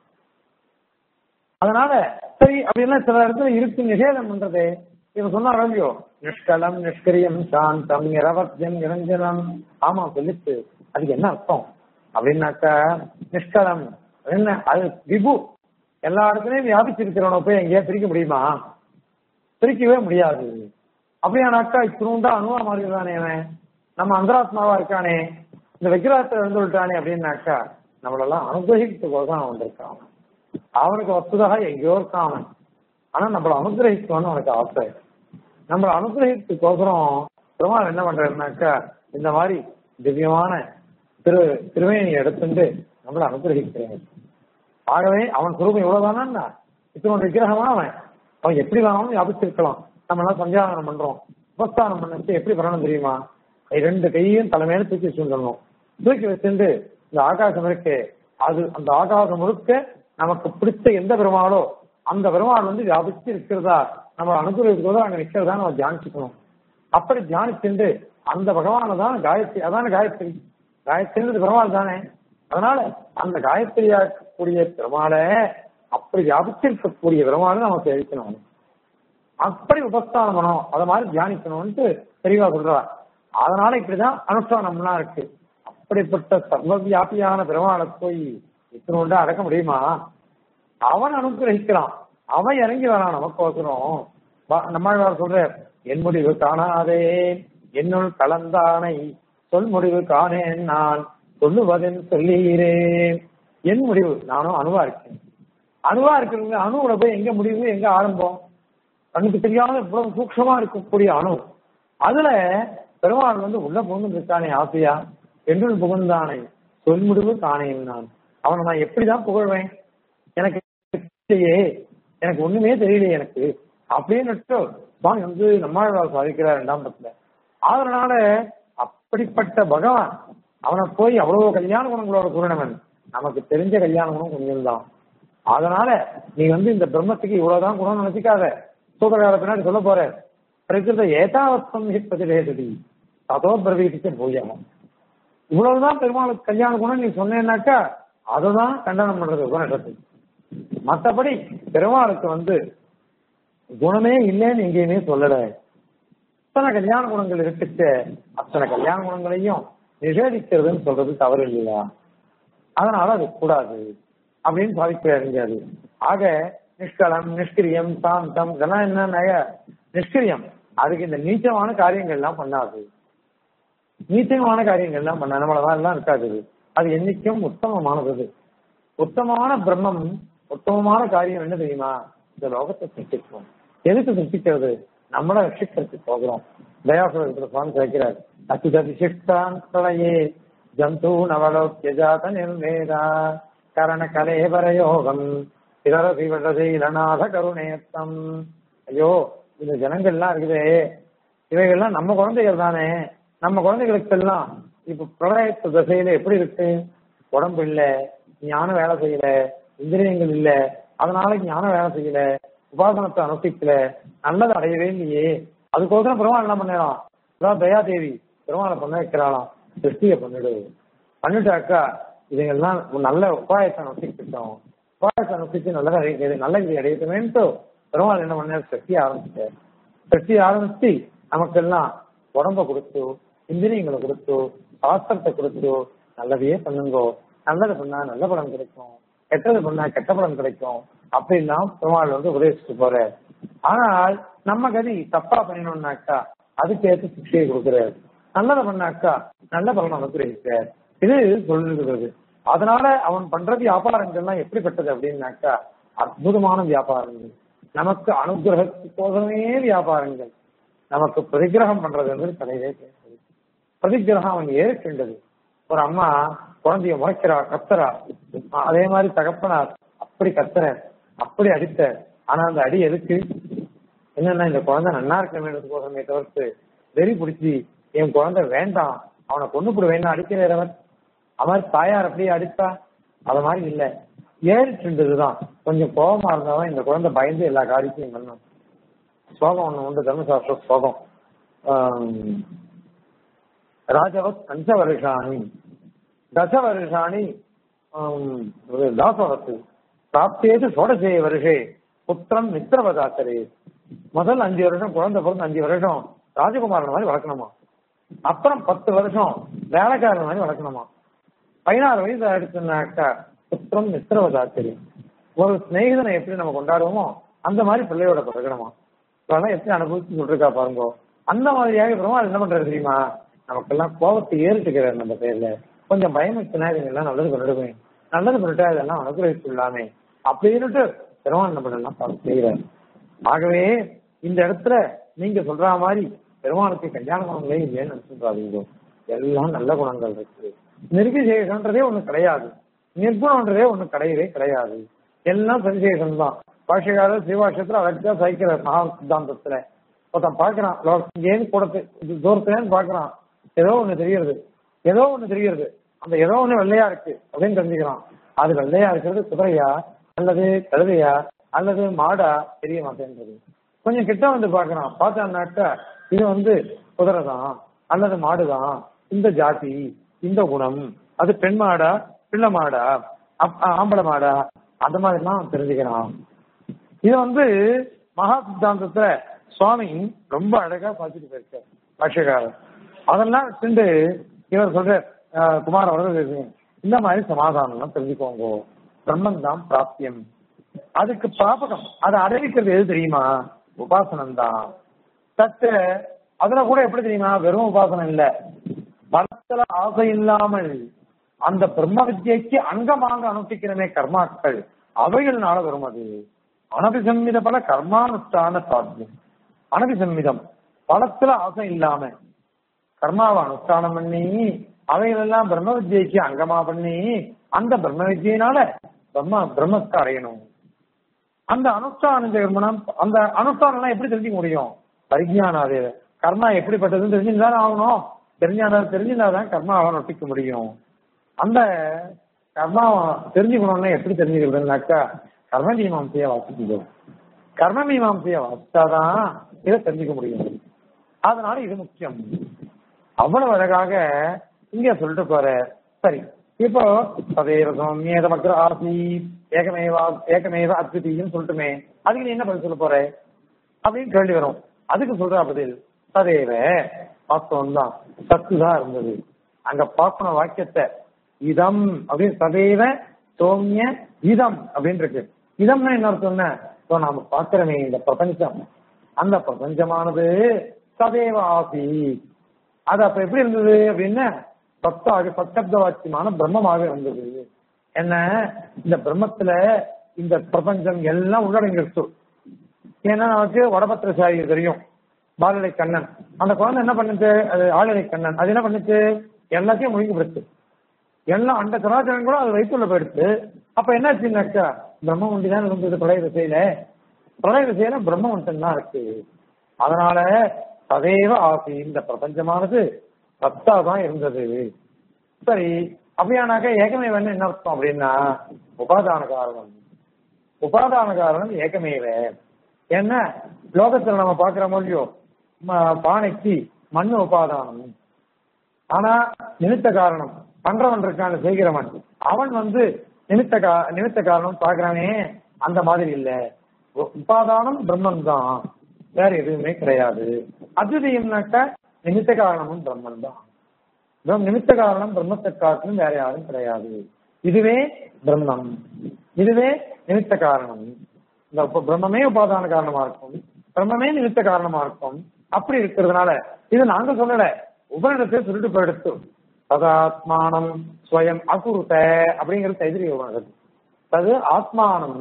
அதனால சரி அப்படின்னா சில இடத்துல இருக்கு நிஷேதம் பண்றது இவன் சொன்னாரோ இல்லையோ நிஷ்கலம் நிஷ்கரியம் சாந்தம் நிரவத்தியம் நிரஞ்சனம் ஆமா சொல்லிச்சு அதுக்கு என்ன அர்த்தம் அப்படின்னாக்கா நிஷ்கலம் என்ன அது விபு எல்லா இடத்துலயும் வியாபிச்சிருக்கிறவனை போய் எங்கேயா பிரிக்க முடியுமா பிரிக்கவே முடியாது அப்படியானாக்கா இத்தினுண்டா அணுவா மாறிடுறானே அவன் நம்ம அந்தராத்மாவா இருக்கானே இந்த விக்கிரகத்தை இருந்து விட்டானே அப்படின்னாக்கா நம்மளெல்லாம் அனுகிரகித்துக்கோதான் அவன் வந்திருக்கான் அவனுக்கு வசதாக எங்கேயோ இருக்கான் அவன் ஆனா நம்மள அனுகிரகிக்கணும்னு அவனுக்கு ஆசை நம்மள அனுகிரகித்துக்கோசரம் பெருமாள் என்ன பண்றாருனாக்கா இந்த மாதிரி திவ்யமான திரு திருவேணி எடுத்துட்டு நம்மள அனுகிரகிக்கிறேன் ஆகவே அவன் சுரூபம் இவ்வளவுதானா இத்தனோட விக்கிரகமா அவன் அவன் எப்படி வேணாலும் ஞாபகிச்சிருக்கலாம் நம்ம எல்லாம் சந்தியாகனம் பண்றோம் உபஸ்தானம் பண்ணிட்டு எப்படி பண்ணணும் தெரியுமா ரெண்டு கையும் தலைமையில தூக்கி வச்சுருந்தணும் தூக்கி வச்சுட்டு இந்த ஆகாசம் இருக்கு அது அந்த ஆகாசம் முழுக்க நமக்கு பிடிச்ச எந்த பெருமாளோ அந்த பெருமாள் வந்து வியாபிச்சு இருக்கிறதா நம்ம அனுகிரகத்துக்கு அங்க நிக்கிறதா நம்ம தியானிச்சுக்கணும் அப்படி தியானிச்சுட்டு அந்த பகவானை தான் காயத்ரி அதான காயத்ரி காயத்ரின்றது பெருமாள் தானே அதனால அந்த காயத்ரியா இருக்கக்கூடிய பெருமாளை அப்படி வியாபிச்சிருக்கக்கூடிய பெருமாளை நம்ம சேவிக்கணும் அப்படி உபஸ்தானம் பண்ணணும் அத மாதிரி தியானிக்கணும்னு தெளிவா சொல்றார் அதனால இப்படிதான் அனுஷ்டானம்லாம் இருக்கு அப்படிப்பட்ட சர்வ வியாபியான பெருமாளை போய் இத்தனோண்டா அடக்க முடியுமா அவன் அனுகிரகிக்கிறான் அவன் இறங்கி வரான் நமக்கு ஒசரம் நம்மாழ்வார் சொல்ற என் முடிவு காணாதே என்னுள் கலந்தானை சொல் முடிவு காணேன் நான் சொல்லுவதென் சொல்லீரேன் என் முடிவு நானும் அணுவா இருக்கேன் அணுவா இருக்கிறவங்க அணுவோட போய் எங்க முடிவு எங்க ஆரம்பம் கண்ணுக்கு தெரியாத இவ்வளவு சூக்ஷமா இருக்கக்கூடிய அணு அதுல பெருமாள் வந்து உள்ள புகுந்து இருக்கானே ஆசையா என்று புகுந்தானே சொல் முடிவு காணேன் நான் அவனை நான் எப்படிதான் புகழ்வேன் எனக்கு இல்லையே எனக்கு ஒண்ணுமே தெரியலையே எனக்கு அப்படின்னு சுவாமி வந்து நம்மாழ்வார் சாதிக்கிறார் இரண்டாம் பத்துல அதனால அப்படிப்பட்ட பகவான் அவனை போய் அவ்வளவு கல்யாண குணங்களோட கூறினவன் நமக்கு தெரிஞ்ச கல்யாண குணம் கொஞ்சம் தான் அதனால நீ வந்து இந்த பிரம்மத்துக்கு இவ்வளவுதான் குணம் நினைச்சிக்காத சூதகால பின்னாடி சொல்ல போற பிரகிருத ஏதாவத்தம் பிரதிவேததி அதோ பிரவீதிக்க பூஜகம் இவ்வளவுதான் பெருமாளுக்கு கல்யாண குணம் நீ சொன்னேன்னாக்கா அதுதான் கண்டனம் பண்றது உபனிஷத்து மற்றபடி பெருமாளுக்கு வந்து குணமே இல்லைன்னு எங்கேயுமே சொல்லல அத்தனை கல்யாண குணங்கள் இருக்குச்சு அத்தனை கல்யாண குணங்களையும் நிஷேதிக்கிறதுன்னு சொல்றது தவறு இல்லையா அதனால அது கூடாது அப்படின்னு சாதிக்கிறாரு ஆக நிஷ்கலம் நிஷ்கிரியம் சாந்தம் இதெல்லாம் என்ன நிஷ்கிரியம் அதுக்கு இந்த நீச்சமான காரியங்கள் எல்லாம் பண்ணாது நீச்சமான காரியங்கள் எல்லாம் பண்ண நம்மளதான் எல்லாம் இருக்காது அது என்னைக்கும் உத்தமமானது உத்தமமான பிரம்மம் உத்தமமான காரியம் என்ன தெரியுமா இந்த லோகத்தை சிருஷ்டிக்கும் எதுக்கு சிருஷ்டிக்கிறது நம்மள ரட்சிக்கிறதுக்கு போகிறோம் தயாசுரத்துல சுவாமி கேட்கிறார் அச்சுததிசிஷ்டான் பிரளயே ஜந்து நவலோக்கிய ஜாத நிர்வேதா கரண கலேபர யோகம் இதர சிவடசீலநாத கருணேத்தம் ஐயோ இந்த ஜனங்கள்லாம் இருக்குதே இவைகள்லாம் நம்ம குழந்தைகள் தானே நம்ம குழந்தைகளுக்கு எல்லாம் இப்ப பிரளயத்து தசையில எப்படி இருக்கு உடம்பு இல்ல ஞானம் வேலை செய்யல இந்திரியங்கள் இல்ல அதனால ஞானம் வேலை செய்யல உபாசனத்தை அனுஷ்டிக்கல நல்லது அடையவே இல்லையே அதுக்கோசரம் பெருமாள் என்ன பண்ணிடலாம் அதான் தயாதேவி பெருமாளை பண்ண வைக்கிறாளாம் சிருஷ்டியை பண்ணிடு பண்ணிட்டாக்கா இதுங்கெல்லாம் நல்ல உபாயத்தை அனுஷ்டிக்கிட்டோம் உபாயத்தை அனுஷ்டிச்சு நல்லதை அடைக்கிறது நல்ல இது அடையட்டுமேன்ட்டு பெருமாள் என்ன பண்ணார் சக்தி ஆரம்பிச்சார் சக்தி ஆரம்பிச்சு நமக்கெல்லாம் உடம்ப கொடுத்து இந்திரியங்களை கொடுத்து சாஸ்திரத்தை கொடுத்து நல்லதையே பண்ணுங்கோ நல்லது பண்ணா நல்ல பலன் கிடைக்கும் கெட்டது பண்ணா கெட்ட பலன் கிடைக்கும் அப்படிலாம் பெருமாள் வந்து உபதேசிட்டு போற ஆனால் நம்ம கதி தப்பா பண்ணினோம்னாக்கா அதுக்கு ஏற்ற சிக்ஷையை கொடுக்குறாரு நல்லதை பண்ணாக்கா நல்ல பலன் அனுப்பிடுகிறார் இது சொல்லுகிறது அதனால அவன் பண்ற வியாபாரங்கள்லாம் எப்படிப்பட்டது அப்படின்னாக்கா அற்புதமான வியாபாரங்கள் நமக்கு அனுகிரகத்துக்கோசமே வியாபாரங்கள் நமக்கு பிரதிகிரகம் பண்றது வந்து கிடையவே கிடையாது பிரதிகிரகம் அவன் ஏற்கின்றது ஒரு அம்மா குழந்தைய முறைக்கிறா கத்துறா அதே மாதிரி தகப்பனார் அப்படி கத்துற அப்படி அடித்த ஆனா அந்த அடி எதுக்கு என்னன்னா இந்த குழந்தை நன்னா இருக்கணுமே தவிர்த்து வெறி பிடிச்சி என் குழந்தை வேண்டாம் அவனை கொண்டு போட வேண்டாம் அடிக்கிறவர் அவன் தாயார் அப்படியே அடித்தா அது மாதிரி இல்ல ஏறிட்டுன்றதுதான் கொஞ்சம் கோபமா இருந்தாலும் இந்த குழந்தை பயந்து எல்லா காரியத்தையும் பண்ணும் சோகம் ஒண்ணு உண்டு தர்மசாஸ்திர சோகம் ஆம், ராஜவத் பஞ்ச வருஷாணி தச வருஷாணி ஆம், தாசவத்து பிராப்தேது சோடசே வருஷே புத்திரம் மித்திரவதாசரே முதல் அஞ்சு வருஷம் குழந்தை பிறந்து அஞ்சு வருஷம் ராஜகுமாரன் மாதிரி வளர்க்கணுமா அப்புறம் பத்து வருஷம் வேலைக்காரன் மாதிரி வளர்க்கணுமா பதினாறு வயசு ஆயிடுச்சுனாக்கா புத்திரம் மித்திரவதாச்சரியம் ஒரு சிநேகிதனை எப்படி நம்ம கொண்டாடுவோமோ அந்த மாதிரி பிள்ளையோட பிறக்கணுமா அதெல்லாம் எப்படி அனுபவிச்சு சொல்லிருக்கா பாருங்க அந்த மாதிரியாக பெருமாள் என்ன பண்றது தெரியுமா நமக்கெல்லாம் கோபத்தை ஏறிட்டுக்கிறார் நம்ம பேர்ல கொஞ்சம் பயம் வச்சுனா இதெல்லாம் நல்லது பண்ணிடுவேன் நல்லது பண்ணிட்டா இதெல்லாம் அனுகிரகிச்சுள்ளாமே அப்படின்னுட்டு பெருமாள் நம்ம எல்லாம் பார்த்து செய்கிறார் ஆகவே இந்த இடத்துல நீங்க சொல்ற மாதிரி பெருமாளுக்கு கல்யாண குணங்களே இல்லைன்னு நினைச்சுக்காதீங்க எல்லாம் நல்ல குணங்கள் இருக்கு நிர்விசேஷன்றதே ஒண்ணு கிடையாது நிர்குணன்றதே ஒண்ணு கிடையவே கிடையாது எல்லாம் சவிசேஷம் தான் பாஷகாரர் ஸ்ரீபாஷத்துல அழகா சைக்கிறார் மகா சித்தாந்தத்துல ஒருத்தன் பாக்குறான் லோ- இங்கேருந்து கூடத்து இது தூரத்துலேன்னு பாக்குறான் ஏதோ ஒண்ணு தெரியுது ஏதோ ஒண்ணு தெரியுது அந்த ஏதோ ஒண்ணு வெள்ளையா இருக்கு அப்படின்னு தெரிஞ்சுக்கிறான் அது வெள்ளையா இருக்கிறது குதிரையா அல்லது கழுதையா அல்லது மாடா தெரிய மாட்டேன்றது கொஞ்சம் கிட்ட வந்து பாக்குறான் பார்த்தான்னாக்கா இது வந்து குதிரை தான் அல்லது மாடுதான் இந்த ஜாதி இந்த குணம் அது பெண் மாடா பிள்ளை மாடா அப்- ஆம்பளை மாடா அந்த மாதிரிலாம் அவன் தெரிஞ்சுக்கிறான் இது வந்து மகா சித்தாந்தத்துல சுவாமி ரொம்ப அழகா பார்த்துட்டு போயிருக்கார் பாஷ்யக்காரர் அதெல்லாம் வச்சுட்டு இவர் சொல்ற அஹ், குமார் அவர்கள் இந்த மாதிரி சமாதானம் தெரிஞ்சுக்கோங்க பிரம்மன் தான் பிராப்தியம் அதுக்கு பிராபகம் அதை அடைவிக்கிறது எது தெரியுமா உபாசனம் தான் தத்து அதுல கூட எப்படி தெரியுமா வெறும் உபாசனம் இல்ல மனத்துல ஆசை இல்லாமல் அந்த பிரம்ம வித்யைக்கு அங்கமாக அனுஷ்டிக்கிறமே கர்மாக்கள் அவைகள்னால வரும் அது அனபிசம்மித பல கர்மானுஷ்டான சாத்தியம் அனபிசம்மிதம் பலத்துல ஆசை இல்லாம கர்மாவை அனுஷ்டானம் பண்ணி அவைகளெல்லாம் பிரம்ம வித்யைக்கு அங்கமா பண்ணி அந்த பிரம்ம வித்யினால பிரம்ம பிரம்மத்தை அடையணும் அந்த அனுஷ்டான ஜெர்மனம் அந்த அனுஷ்டானம் எப்படி தெரிஞ்சுக்க முடியும் பரிஜானாது கர்மா எப்படிப்பட்டதுன்னு தெரிஞ்சுதான் ஆகணும் தெரிஞ்சாதா தெரிஞ்சுதான் கர்மாவை நொட்டிக்க முடியும் அந்த கர்மா தெரிஞ்சுக்கணும்னா எப்படி தெரிஞ்சுக்கிறதுனாக்கா கர்ம மீமாம்சையை வாசிக்கணும் கர்ம மீமாம்சையை வாசிச்சாதான் இதை தெரிஞ்சுக்க முடியும் அதனால இது முக்கியம் அவ்வளவு அழகாக இங்க சொல்லிட்டு போற சரி இப்போ சதேவ சௌமியேத மக்ர ஆசி ஏகமேவா ஏகமேவ அத்விதீயம் சொல்லட்டுமே அதுக்கு நீ என்ன பதில் சொல்ல போற அப்படின்னு கேள்வி வரும் அதுக்கு சொல்ற பதில் சதேவ வாஸ்தவம் தான் சத்து தான் இருந்தது அங்க பார்க்கணும் வாக்கியத்தை இதம் அப்படின்னு சதேவ சோமிய இதம் அப்படின்னு இருக்கு இதம்னா என்ன அர்த்தம்னா இப்போ நாம பார்க்கிறோமே இந்த பிரபஞ்சம் அந்த பிரபஞ்சமானது சதேவ ஆசி அது அப்ப எப்படி இருந்தது அப்படின்னா சத்தாக சத்தப்த வாக்கியமான பிரம்மமாக இருந்தது என்ன இந்த பிரம்மத்துல இந்த பிரபஞ்சம் எல்லாம் உள்ளடங்கிருச்சு ஏன்னா நமக்கு வடபத்திரசாரி தெரியும் பாலலை கண்ணன் அந்த குழந்தை என்ன பண்ணுச்சு அது ஆளிலை கண்ணன் அது என்ன பண்ணுச்சு எல்லாத்தையும் முழுங்கி போடுச்சு எல்லாம் அந்த சராச்சரம் கூட அது வயிற்றுள்ள போயிடுச்சு அப்ப என்னாச்சுன்னாக்கா பிரம்ம ஒண்டி தான் இருந்தது பிரளய திசையில பிரளய திசையில பிரம்ம ஒன்றும் தான் இருக்கு அதனால சதேவ ஆசி இந்த பிரபஞ்சமானது சத்தா தான் இருந்தது சரி அப்படியானாக்கா ஏகமேவன் என்ன அர்த்தம் அப்படின்னா உபாதான காரணம் உபாதான காரணம் ஏகமேவ என்ன லோகத்துல நம்ம பாக்குற மொழியோ ம- பானைக்கு மண்ணு உபாதானம் ஆனா நிமித்த காரணம் பண்றவன் இருக்கான் செய்கிறவன் அவன் வந்து நிமித்த கா நிமித்த காரணம் பாக்குறானே அந்த மாதிரி இல்ல உ- உபாதானம் பிரம்மன் தான் வேற எதுவுமே கிடையாது அத்விதீயம்னாக்க நிமித்த காரணமும் பிரம்மன் தான் பிரம்- நிமித்த காரணம் பிரம்மத்தை காட்டிலும் வேற யாரும் கிடையாது இதுவே பிரம்மம் இதுவே நிமித்த காரணம் இந்த உப- பிரம்மமே உபாதான காரணமா இருக்கும் பிரம்மமே நிமித்த காரணமா இருக்கும் அப்படி இருக்கிறதுனால இது நாங்க சொல்லல உபரிடத்தை சொல்லிட்டு போயிடுத்து சதாத்மானம் ஸ்வயம் அகுருத அப்படிங்கிறது தைத்திரிய உபனிஷத்து அது ஆத்மானம்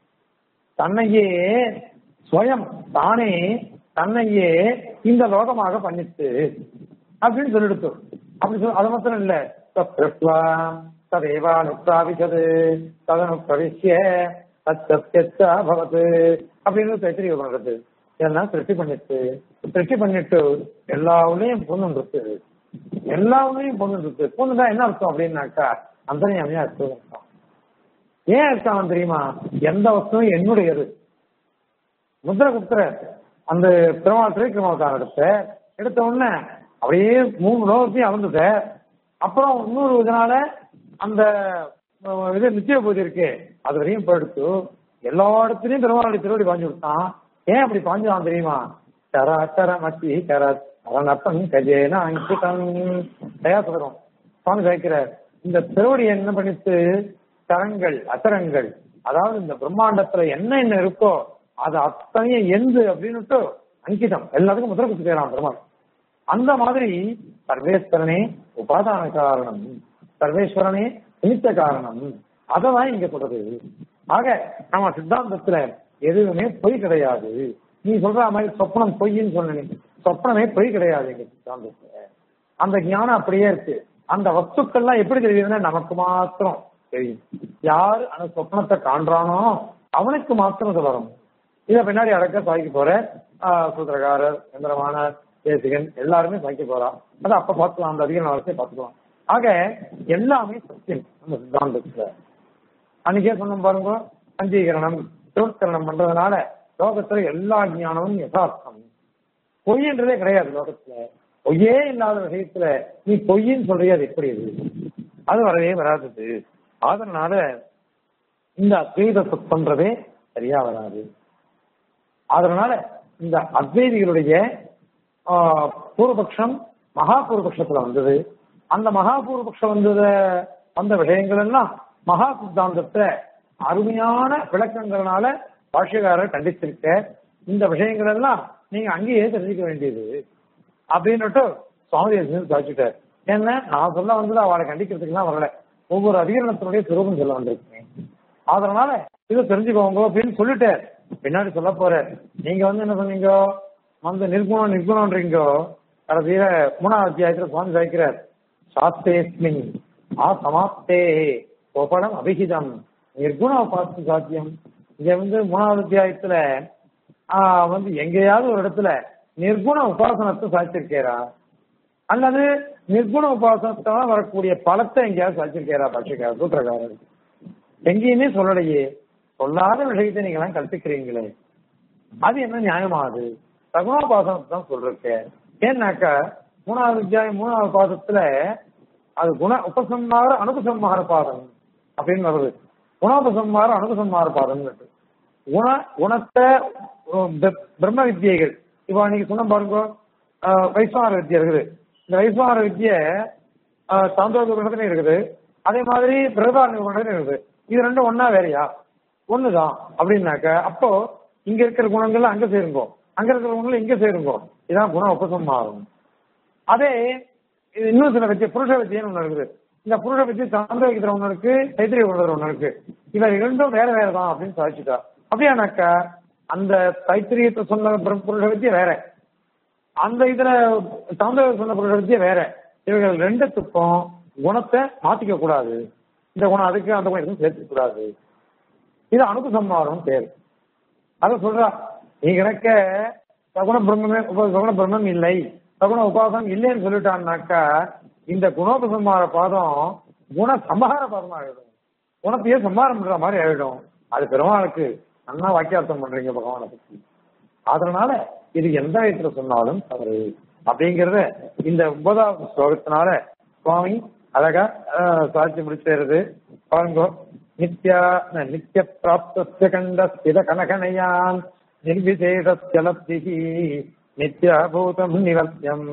தன்னையே ஸ்வயம் தானே தன்னையே இந்த லோகமாக பண்ணிச்சு அப்படின்னு சொல்லிடுத்து அப்படி சொல் அது மாத்திரம் இல்ல தத்ருஷ்வா ததேவானுப்ராபிஷது ததனு பிரவிஷ்ய தச்சா பவத்து அப்படின்னு தைத்திரி பண்றது இதெல்லாம் திருஷ்டி பண்ணிட்டு திருஷ்டி பண்ணிட்டு எல்லா உள்ளையும் பொண்ணு இருக்கு எல்லா உள்ளையும் பொண்ணு இருக்கு பொண்ணுதான் என்ன அர்த்தம் அப்படின்னாக்கா அந்தரியாமையா அர்த்தம் அர்த்தம் ஏன் இருக்கான் தெரியுமா எந்த வஸ்துவும் என்னுடையது முத்திரகுப்தர அந்த பெருமாள் திரைக்கிரமக்கார எடுத்த எடுத்த உடனே அப்படியே மூணு லோகத்தையும் அளந்துட்ட அப்புறம் இன்னொரு இதனால அந்த அஹ், இது நிச்சய பூஜை இருக்கு அது வரையும் போயிடுத்து எல்லா இடத்துலயும் பெருமாளுடைய திருவடி பாஞ்சு விட்டான் ஏன் அப்படி பாஞ்சுதான் தெரியுமா தர அத்தர மத்தி கர தரநப்பன் கஜேன அங்கிதம் தயாசுரம் சுவாமி கேட்கிறார் இந்த திருவடி என்ன பண்ணிச்சு தரங்கள் அத்தரங்கள் அதாவது இந்த பிரம்மாண்டத்துல என்ன என்ன இருக்கோ அது அத்தனையும் எந்து அப்படின்னுட்டு அங்கிதம் எல்லாத்துக்கும் முத்திர குத்து செய்யறான் பெருமாள் அந்த மாதிரி சர்வேஸ்வரனே உபாதான காரணம் சர்வேஸ்வரனே நிமித்த காரணம் அததான் இங்க சொல்றது ஆக நம்ம சித்தாந்தத்துல எதுவுமே பொய் கிடையாது நீ சொல்ற மாதிரி சொப்னம் பொய்ன்னு சொன்ன சொப்னமே பொய் கிடையாது எங்க சித்தாந்தத்துல அந்த ஞானம் அப்படியே இருக்கு அந்த வஸ்துக்கள்லாம் எப்படி தெரியுதுன்னா நமக்கு மாத்திரம் தெரியும் யார் அந்த சொப்னத்தை காண்றானோ அவனுக்கு மாத்திரம் அது வரும் இதை பின்னாடி அடக்க சாய்க்க போற ஆஹ், சூத்திரகாரர் எந்திரமானார் தேசிகன் எல்லாருமே சாய்க்க போறான் அதை அப்ப பார்த்துக்கலாம் அந்த அதிக நாளத்தை பார்த்துக்கலாம் ஆக எல்லாமே சத்தியம் நம்ம சித்தாந்தத்துல அன்னைக்கே சொன்னோம் பாருங்க பஞ்சீகரணம் திருவத்கரணம் பண்றதுனால லோகத்துல எல்லா ஞானமும் யதார்த்தம் பொய்ன்றதே கிடையாது லோகத்துல பொய்யே இல்லாத விஷயத்துல நீ பொய்ன்னு சொல்றிய அது எப்படி இது அது வரவே வராதது அதனால இந்த அத்வைத பண்றதே சரியா வராது அதனால இந்த அத்வைதிகளுடைய ஆஹ், பூர்வபக்ஷம் மகா பூர்வபக்ஷத்துல வந்தது அந்த மகா பூர்வபக்ஷம் வந்தத வந்த விஷயங்கள் எல்லாம் மகா சித்தாந்தத்தை அருமையான விளக்கங்களால பாஷ்யக்காரர் கண்டித்திருக்க இந்த விஷயங்கள் எல்லாம் நீங்க அங்கேயே தெரிஞ்சுக்க வேண்டியது அப்படின்னுட்டு சுவாமி தேசிகன் சாதிச்சுட்டார் என்ன நான் சொல்ல வந்தது அவளை கண்டிக்கிறதுக்குலாம் வரல ஒவ்வொரு அதிகரணத்தினுடைய சுரூபம் சொல்ல வந்திருக்கேன் அதனால இதை தெரிஞ்சுக்கோங்க அப்படின்னு சொல்லிட்டார் பின்னாடி சொல்ல போறார் நீங்க வந்து என்ன சொன்னீங்க வந்து நிர்குணம் நிர்குணம்ன்றீங்க கடைசியில மூணாவது அத்தியாயத்துல சுவாமி சாய்க்கிறார் சாஸ்தேஸ்மின் ஆ சமாப்தே கோபடம் அபிஹிதம் நிர்குண உபாசம் சாத்தியம் இங்க வந்து மூணாவது அத்தியாயத்துல ஆஹ், வந்து எங்கேயாவது ஒரு இடத்துல நிர்குண உபாசனத்தை சாதிச்சிருக்கேரா அல்லது நிர்குண உபாசனத்தால வரக்கூடிய பலத்தை எங்கேயாவது சாதிச்சிருக்கேரா பட்சிக்கார சூத்திரக்காரர் எங்கேயுமே சொல்லலையே சொல்லாத விஷயத்தை நீங்க எல்லாம் கற்பிக்கிறீங்களே அது என்ன நியாயமாகுது சகுணோபாசனத்தை தான் சொல்றேன் ஏன்னாக்கா மூணாவது அத்தியாயம் மூணாவது பாதத்துல அது குண உபசம்மார அனுபசம்மார பாதம் அப்படின்னு வருது குணோபசம்மார அனுபசம்மார பாதம் குண குணத்தை உம், பிர- பிரம்ம வித்தியைகள் இப்போ நீங்க சொன்ன பாருங்க ஆஹ், வைஸ்வார வித்தியை இருக்குது இந்த வைஸ்வார வித்தியை சாந்தோக குணத்துல இருக்குது அதே மாதிரி பிரதான குணத்துல இருக்குது இது ரெண்டும் ஒன்னா வேறையா ஒண்ணுதான் அப்படின்னாக்க அப்போ இங்க இருக்கிற குணங்கள் அங்க சேருங்கோ அங்க இருக்கிற குணங்கள் இங்க சேருங்கோ இதான் குண உபசம்மாரம் அதே இது இன்னும் சில வித்தியை புருஷ வித்தியன்னு ஒண்ணு இருக்குது இந்த புருஷ வித்தியை சாந்தோகிக்கிற ஒண்ணு இருக்கு தைத்திரிய குணர் ஒண்ணு இருக்கு இவர் இரண்டும் வேற வேற தான் அப்படின்னு சாதிச்சுட்டா அப்படியானாக்கா அந்த தைத்திரியத்தை சொன்ன பிர- புருஷ வித்தியை வேற அந்த இதுல சாந்தோக சொன்ன புருஷ வித்தியை வேற இவர்கள் ரெண்டுத்துக்கும் குணத்தை மாத்திக்க கூடாது இந்த குணம் அதுக்கு அந்த குணம் எதுவும் சேர்த்துக்க கூடாது இது அணுகு சம்மாரம் பேர் அத சொல்றா நீ கிடக்க சகுண பிரம்மமே உப சகுண பிரம்மம் இல்லை சகுண உபாசம் இல்லைன்னு சொல்லிட்டான்னாக்கா இந்த குணோபசம்மார பாதம் குண சம்ஹார பாதமா ஆயிடும் குணத்தையே சம்ஹாரம் பண்ற மாதிரி ஆயிடும் அது பெருமாளுக்கு நல்லா வாக்கியார்த்தம் பண்றீங்க பகவானை பத்தி அதனால இது எந்த விதத்துல சொன்னாலும் தவறு அப்படிங்கறத இந்த ஒன்பதாவது ஸ்லோகத்தினால சுவாமி அழகா ஆஹ், சாட்சி முடிச்சிருது பாருங்க நித்யா ந, நித்ய பிராப்தஸ்ய கண்ட ஸ்தித கனகனயான் நிர்விசேஷலப்திகி நித்யாபூதம் நிவத்தியம்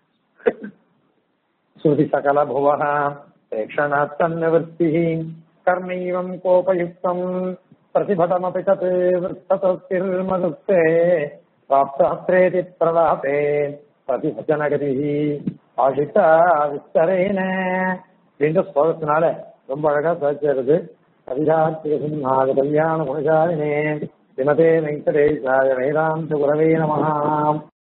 ஸ்ருதி சகல புவः प्रेक्षणात् तन्निवृत्तिः कर्मैवम् कोपयुक्तम् प्रतिभटमपि तत् वृत्ततस्तिर्मदुक्ते प्राप्तात्रेति प्रलापे प्रतिभजनगतिः ஆஷித்தா விஸ்தரேன அப்படின்ற ஸ்லோகத்தினால ரொம்ப அழகா சாட்சியது கவிதார்த்திக சிம்ஹாத கல்யாண குணசாலினே தினதே வெங்கடேசாய வேதாந்த குரவே நமஹாம்